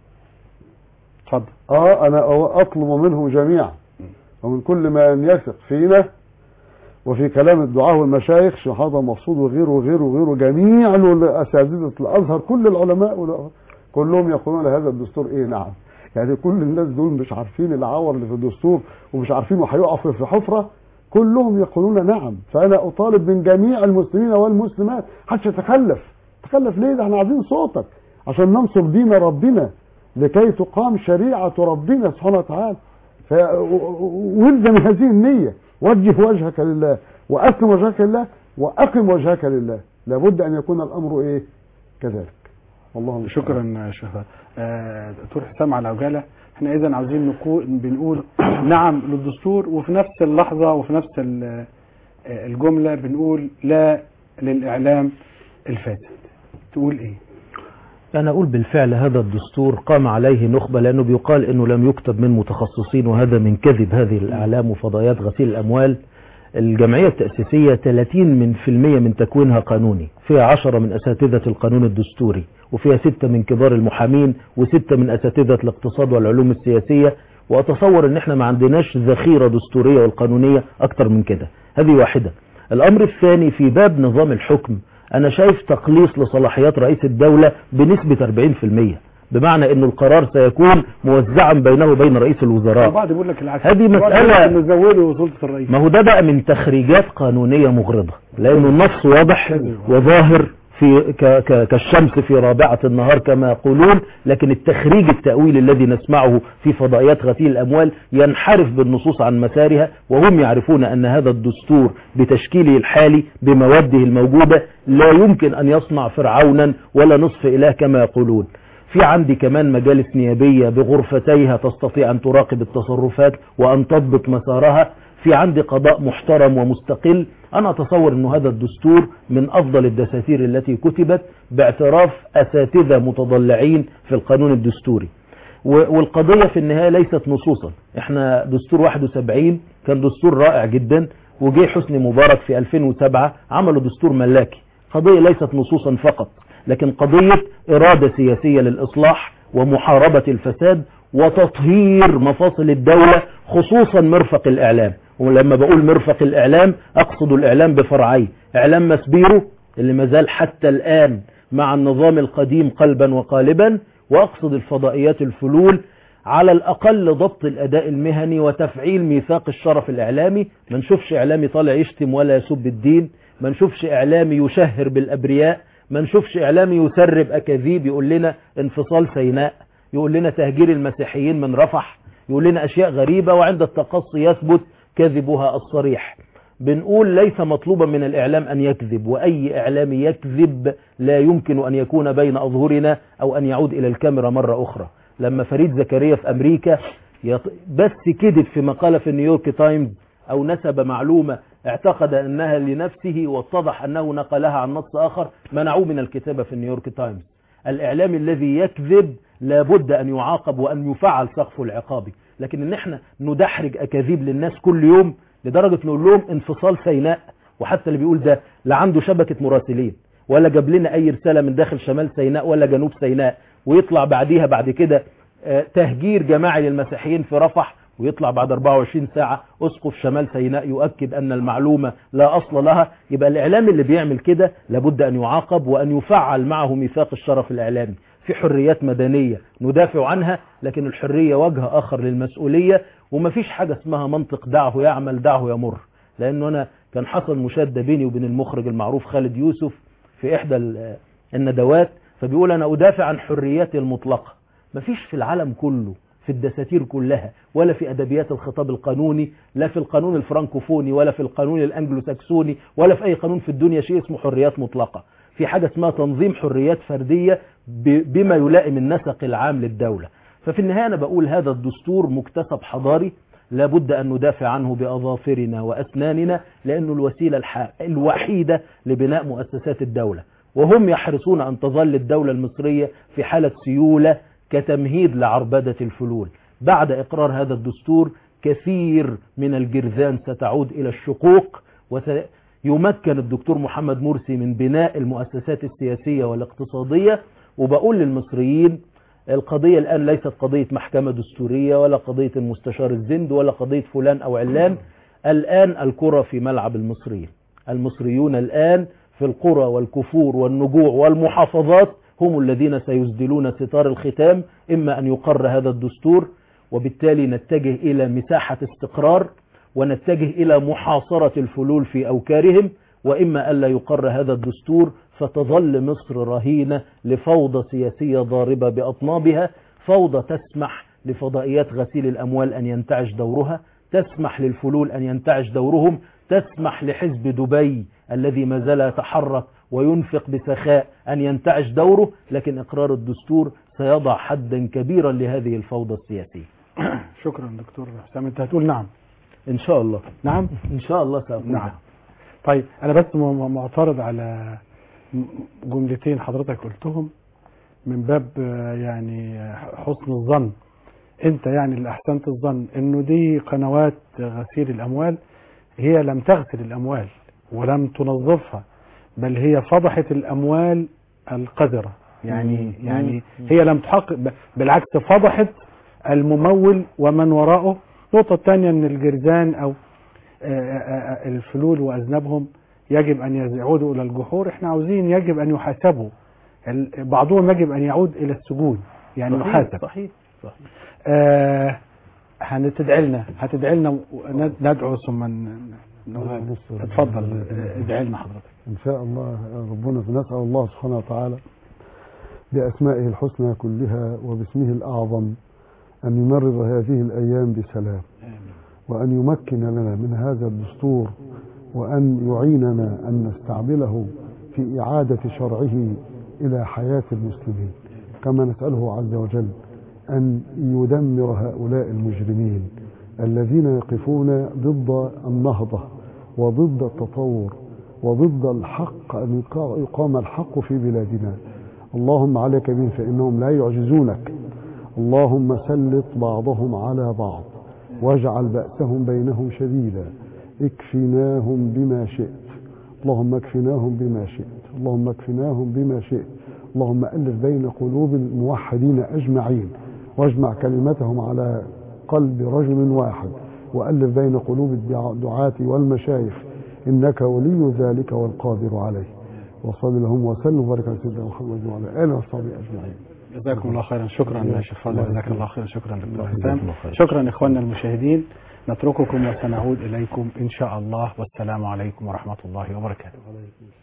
اتفضل اه انا أو- اطلب منهم جميعا ومن كل من يثق فينا وفي كلام الدعاة والمشايخ شيخ هذا مقصود وغيره وغيره وغيره جميع اساتذه الازهر كل العلماء وال- كلهم يقولون هذا الدستور ايه نعم يعني كل الناس دول مش عارفين العور اللي في الدستور ومش عارفين وهيقفوا في حفره كلهم يقولون نعم فانا اطالب من جميع المسلمين والمسلمات محدش يتخلف تخلف ليه ده احنا عايزين صوتك عشان ننصر دين ربنا لكي تقام شريعه ربنا سبحانه وتعالى ف- و- و- والزم هذه النيه وجه وجهك لله واسلم وجهك لله واقم وجهك لله لابد ان يكون الامر ايه كذلك والله المستعان. شكرا شيخ آه، دكتور حسام على عجاله احنا اذا عاوزين نقول بنقول نعم للدستور وفي نفس اللحظه وفي نفس ال- آه، الجمله بنقول لا للاعلام الفاسد تقول ايه أنا أقول بالفعل هذا الدستور قام عليه نخبة لأنه بيقال أنه لم يكتب من متخصصين وهذا من كذب هذه الأعلام وفضائيات غسيل الأموال الجمعية التأسيسية 30 من في المية من تكوينها قانوني فيها 10 من أساتذة القانون الدستوري وفيها 6 من كبار المحامين و6 من أساتذة الاقتصاد والعلوم السياسية وأتصور أن احنا ما عندناش ذخيرة دستورية والقانونية أكتر من كده هذه واحدة الأمر الثاني في باب نظام الحكم أنا شايف تقليص لصلاحيات رئيس الدولة بنسبة 40% بمعنى أن القرار سيكون موزعا بينه وبين رئيس الوزراء البعض بيقول لك العكس هذه البعض مسألة- يقول لك إنه زودوا سلطه الرئيس ما هو ده بقى من تخريجات قانونية مغرضة لأنه النص واضح وظاهر في ك ك كالشمس في رابعة النهار كما يقولون لكن التخريج التأويل الذي نسمعه في فضائيات غسيل الأموال ينحرف بالنصوص عن مسارها وهم يعرفون أن هذا الدستور بتشكيله الحالي بمواده الموجودة لا يمكن أن يصنع فرعونا ولا نصف إله كما يقولون في عندي كمان مجالس نيابية بغرفتيها تستطيع أن تراقب التصرفات وأن تضبط مسارها في عندي قضاء محترم ومستقل أنا أتصور أن هذا الدستور من أفضل الدساتير التي كتبت باعتراف أساتذة متضلعين في القانون الدستوري و- والقضية في النهاية ليست نصوصا احنا دستور 71 كان دستور رائع جدا وجه حسني مبارك في 2007 عملوا دستور ملاكي قضية ليست نصوصا فقط لكن قضية إرادة سياسية للإصلاح ومحاربة الفساد وتطهير مفاصل الدولة خصوصا مرفق الإعلام ولما بقول مرفق الإعلام أقصد الإعلام بفرعين إعلام مسبيرو اللي مازال حتى الآن مع النظام القديم قلبا وقالبا وأقصد الفضائيات الفلول على الأقل ضبط الأداء المهني وتفعيل ميثاق الشرف الإعلامي ما نشوفش إعلامي طالع يشتم ولا يسب الدين ما نشوفش إعلامي يشهر بالأبرياء ما نشوفش إعلامي يسرب أكاذيب يقول لنا انفصال سيناء يقول لنا تهجير المسيحيين من رفح يقول لنا أشياء غريبة وعند التقصي يثبت كذبها الصريح بنقول ليس مطلوبا من الإعلام أن يكذب وأي إعلام يكذب لا يمكن أن يكون بين أظهرنا أو أن يعود إلى الكاميرا مرة أخرى لما فريد زكريا في أمريكا يط... بس كذب في مقالة في نيويورك تايمز أو نسب معلومة اعتقد أنها لنفسه واتضح أنه نقلها عن نص آخر منعوه من الكتابة في نيويورك تايمز الإعلام الذي يكذب لابد أن يعاقب وأن يفعل سقفه العقابي لكن ان احنا ندحرج اكاذيب للناس كل يوم لدرجة نقول لهم انفصال سيناء وحتى اللي بيقول ده لا عنده شبكة مراسلين ولا جاب لنا اي رسالة من داخل شمال سيناء ولا جنوب سيناء ويطلع بعديها بعد كده آه، تهجير جماعي للمسيحيين في رفح ويطلع بعد 24 ساعة اسقف شمال سيناء يؤكد ان المعلومة لا اصل لها يبقى الاعلام اللي بيعمل كده لابد ان يعاقب وان يفعل معه ميثاق الشرف الاعلامي في حريات مدنية ندافع عنها لكن الحرية وجه آخر للمسؤولية ومفيش حاجة اسمها منطق دعه يعمل دعه يمر لأنه أنا كان حصل مشادة بيني وبين المخرج المعروف خالد يوسف في إحدى ال- الندوات فبيقول أنا أدافع عن حرياتي المطلقة مفيش في العالم كله في الدساتير كلها ولا في أدبيات الخطاب القانوني لا في القانون الفرنكوفوني ولا في القانون الأنجلو ساكسوني ولا في أي قانون في الدنيا شيء اسمه حريات مطلقة في حاجة اسمها تنظيم حريات فردية ب- بما يلائم النسق العام للدولة ففي النهاية أنا بقول هذا الدستور مكتسب حضاري لابد أن ندافع عنه بأظافرنا وأسناننا لأنه الوسيلة الح- الوحيدة لبناء مؤسسات الدولة وهم يحرصون أن تظل الدولة المصرية في حالة سيولة كتمهيد لعربدة الفلول بعد إقرار هذا الدستور كثير من الجرذان ستعود إلى الشقوق ويمكن الدكتور محمد مرسي من بناء المؤسسات السياسية والاقتصادية وبقول للمصريين القضية الآن ليست قضية محكمة دستورية ولا قضية المستشار الزند ولا قضية فلان أو علان الآن الكرة في ملعب المصريين المصريون الآن في القرى والكفور والنجوع والمحافظات هم الذين سيسدلون ستار الختام إما أن يقر هذا الدستور وبالتالي نتجه إلى مساحة استقرار ونتجه إلى محاصرة الفلول في أوكارهم وإما ألا يقر هذا الدستور فتظل مصر رهينة لفوضى سياسية ضاربة بأطنابها فوضى تسمح لفضائيات غسيل الأموال أن ينتعش دورها تسمح للفلول أن ينتعش دورهم تسمح لحزب دبي الذي ما زال يتحرك وينفق بسخاء أن ينتعش دوره لكن إقرار الدستور سيضع حدا كبيرا لهذه الفوضى السياسية شكرا دكتور حسام انت هتقول نعم إن شاء الله نعم إن شاء الله سأقول نعم طيب انا بس م- م- معترض على م- جملتين حضرتك قلتهم من باب آه، يعني آه، حسن الظن انت يعني اللي احسنت الظن انه دي قنوات غسيل الاموال هي لم تغسل الاموال ولم تنظفها بل هي فضحت الاموال القذرة يعني مم. يعني مم. هي لم تحقق ب- بالعكس فضحت الممول ومن وراءه النقطة الثانية ان الجرذان او آه، آه، آه، الفلول واذنابهم يجب ان يعودوا الى الجحور احنا عاوزين يجب ان يحاسبوا ال- بعضهم يجب ان يعود الى السجون يعني صحيح يحاسب صحيح صحيح آه هتدعي لنا هتدعي لنا وند- ندعو ثم ن- نقول بص- اتفضل آه، ادعي لنا حضرتك إن شاء الله ربنا نسأل الله سبحانه وتعالى بأسمائه الحسنى كلها وباسمه الأعظم أن يمرر هذه الأيام بسلام وأن يمكن لنا من هذا الدستور وأن يعيننا أن نستعمله في إعادة شرعه إلى حياة المسلمين كما نسأله عز وجل أن يدمر هؤلاء المجرمين الذين يقفون ضد النهضة وضد التطور وضد الحق أن يقا- يقام الحق في بلادنا اللهم عليك بهم فإنهم لا يعجزونك اللهم سلط بعضهم على بعض واجعل بأسهم بينهم شديدا اكفناهم بما شئت اللهم اكفناهم بما شئت اللهم اكفناهم بما شئت اللهم ألف بين قلوب الموحدين أجمعين واجمع كلمتهم على قلب رجل واحد وألف بين قلوب الدعاة الدعاة والمشايخ إنك ولي ذلك والقادر عليه وصل اللهم وسلم وبارك على سيدنا محمد وعلى آله وصحبه أجمعين جزاكم الله خيرا شكرا يا شيخ فاضل جزاك الله خيرا شكرا دكتور الله حسام الله خيرا. شكرا اخواننا المشاهدين نترككم وسنعود اليكم ان شاء الله والسلام عليكم ورحمه الله وبركاته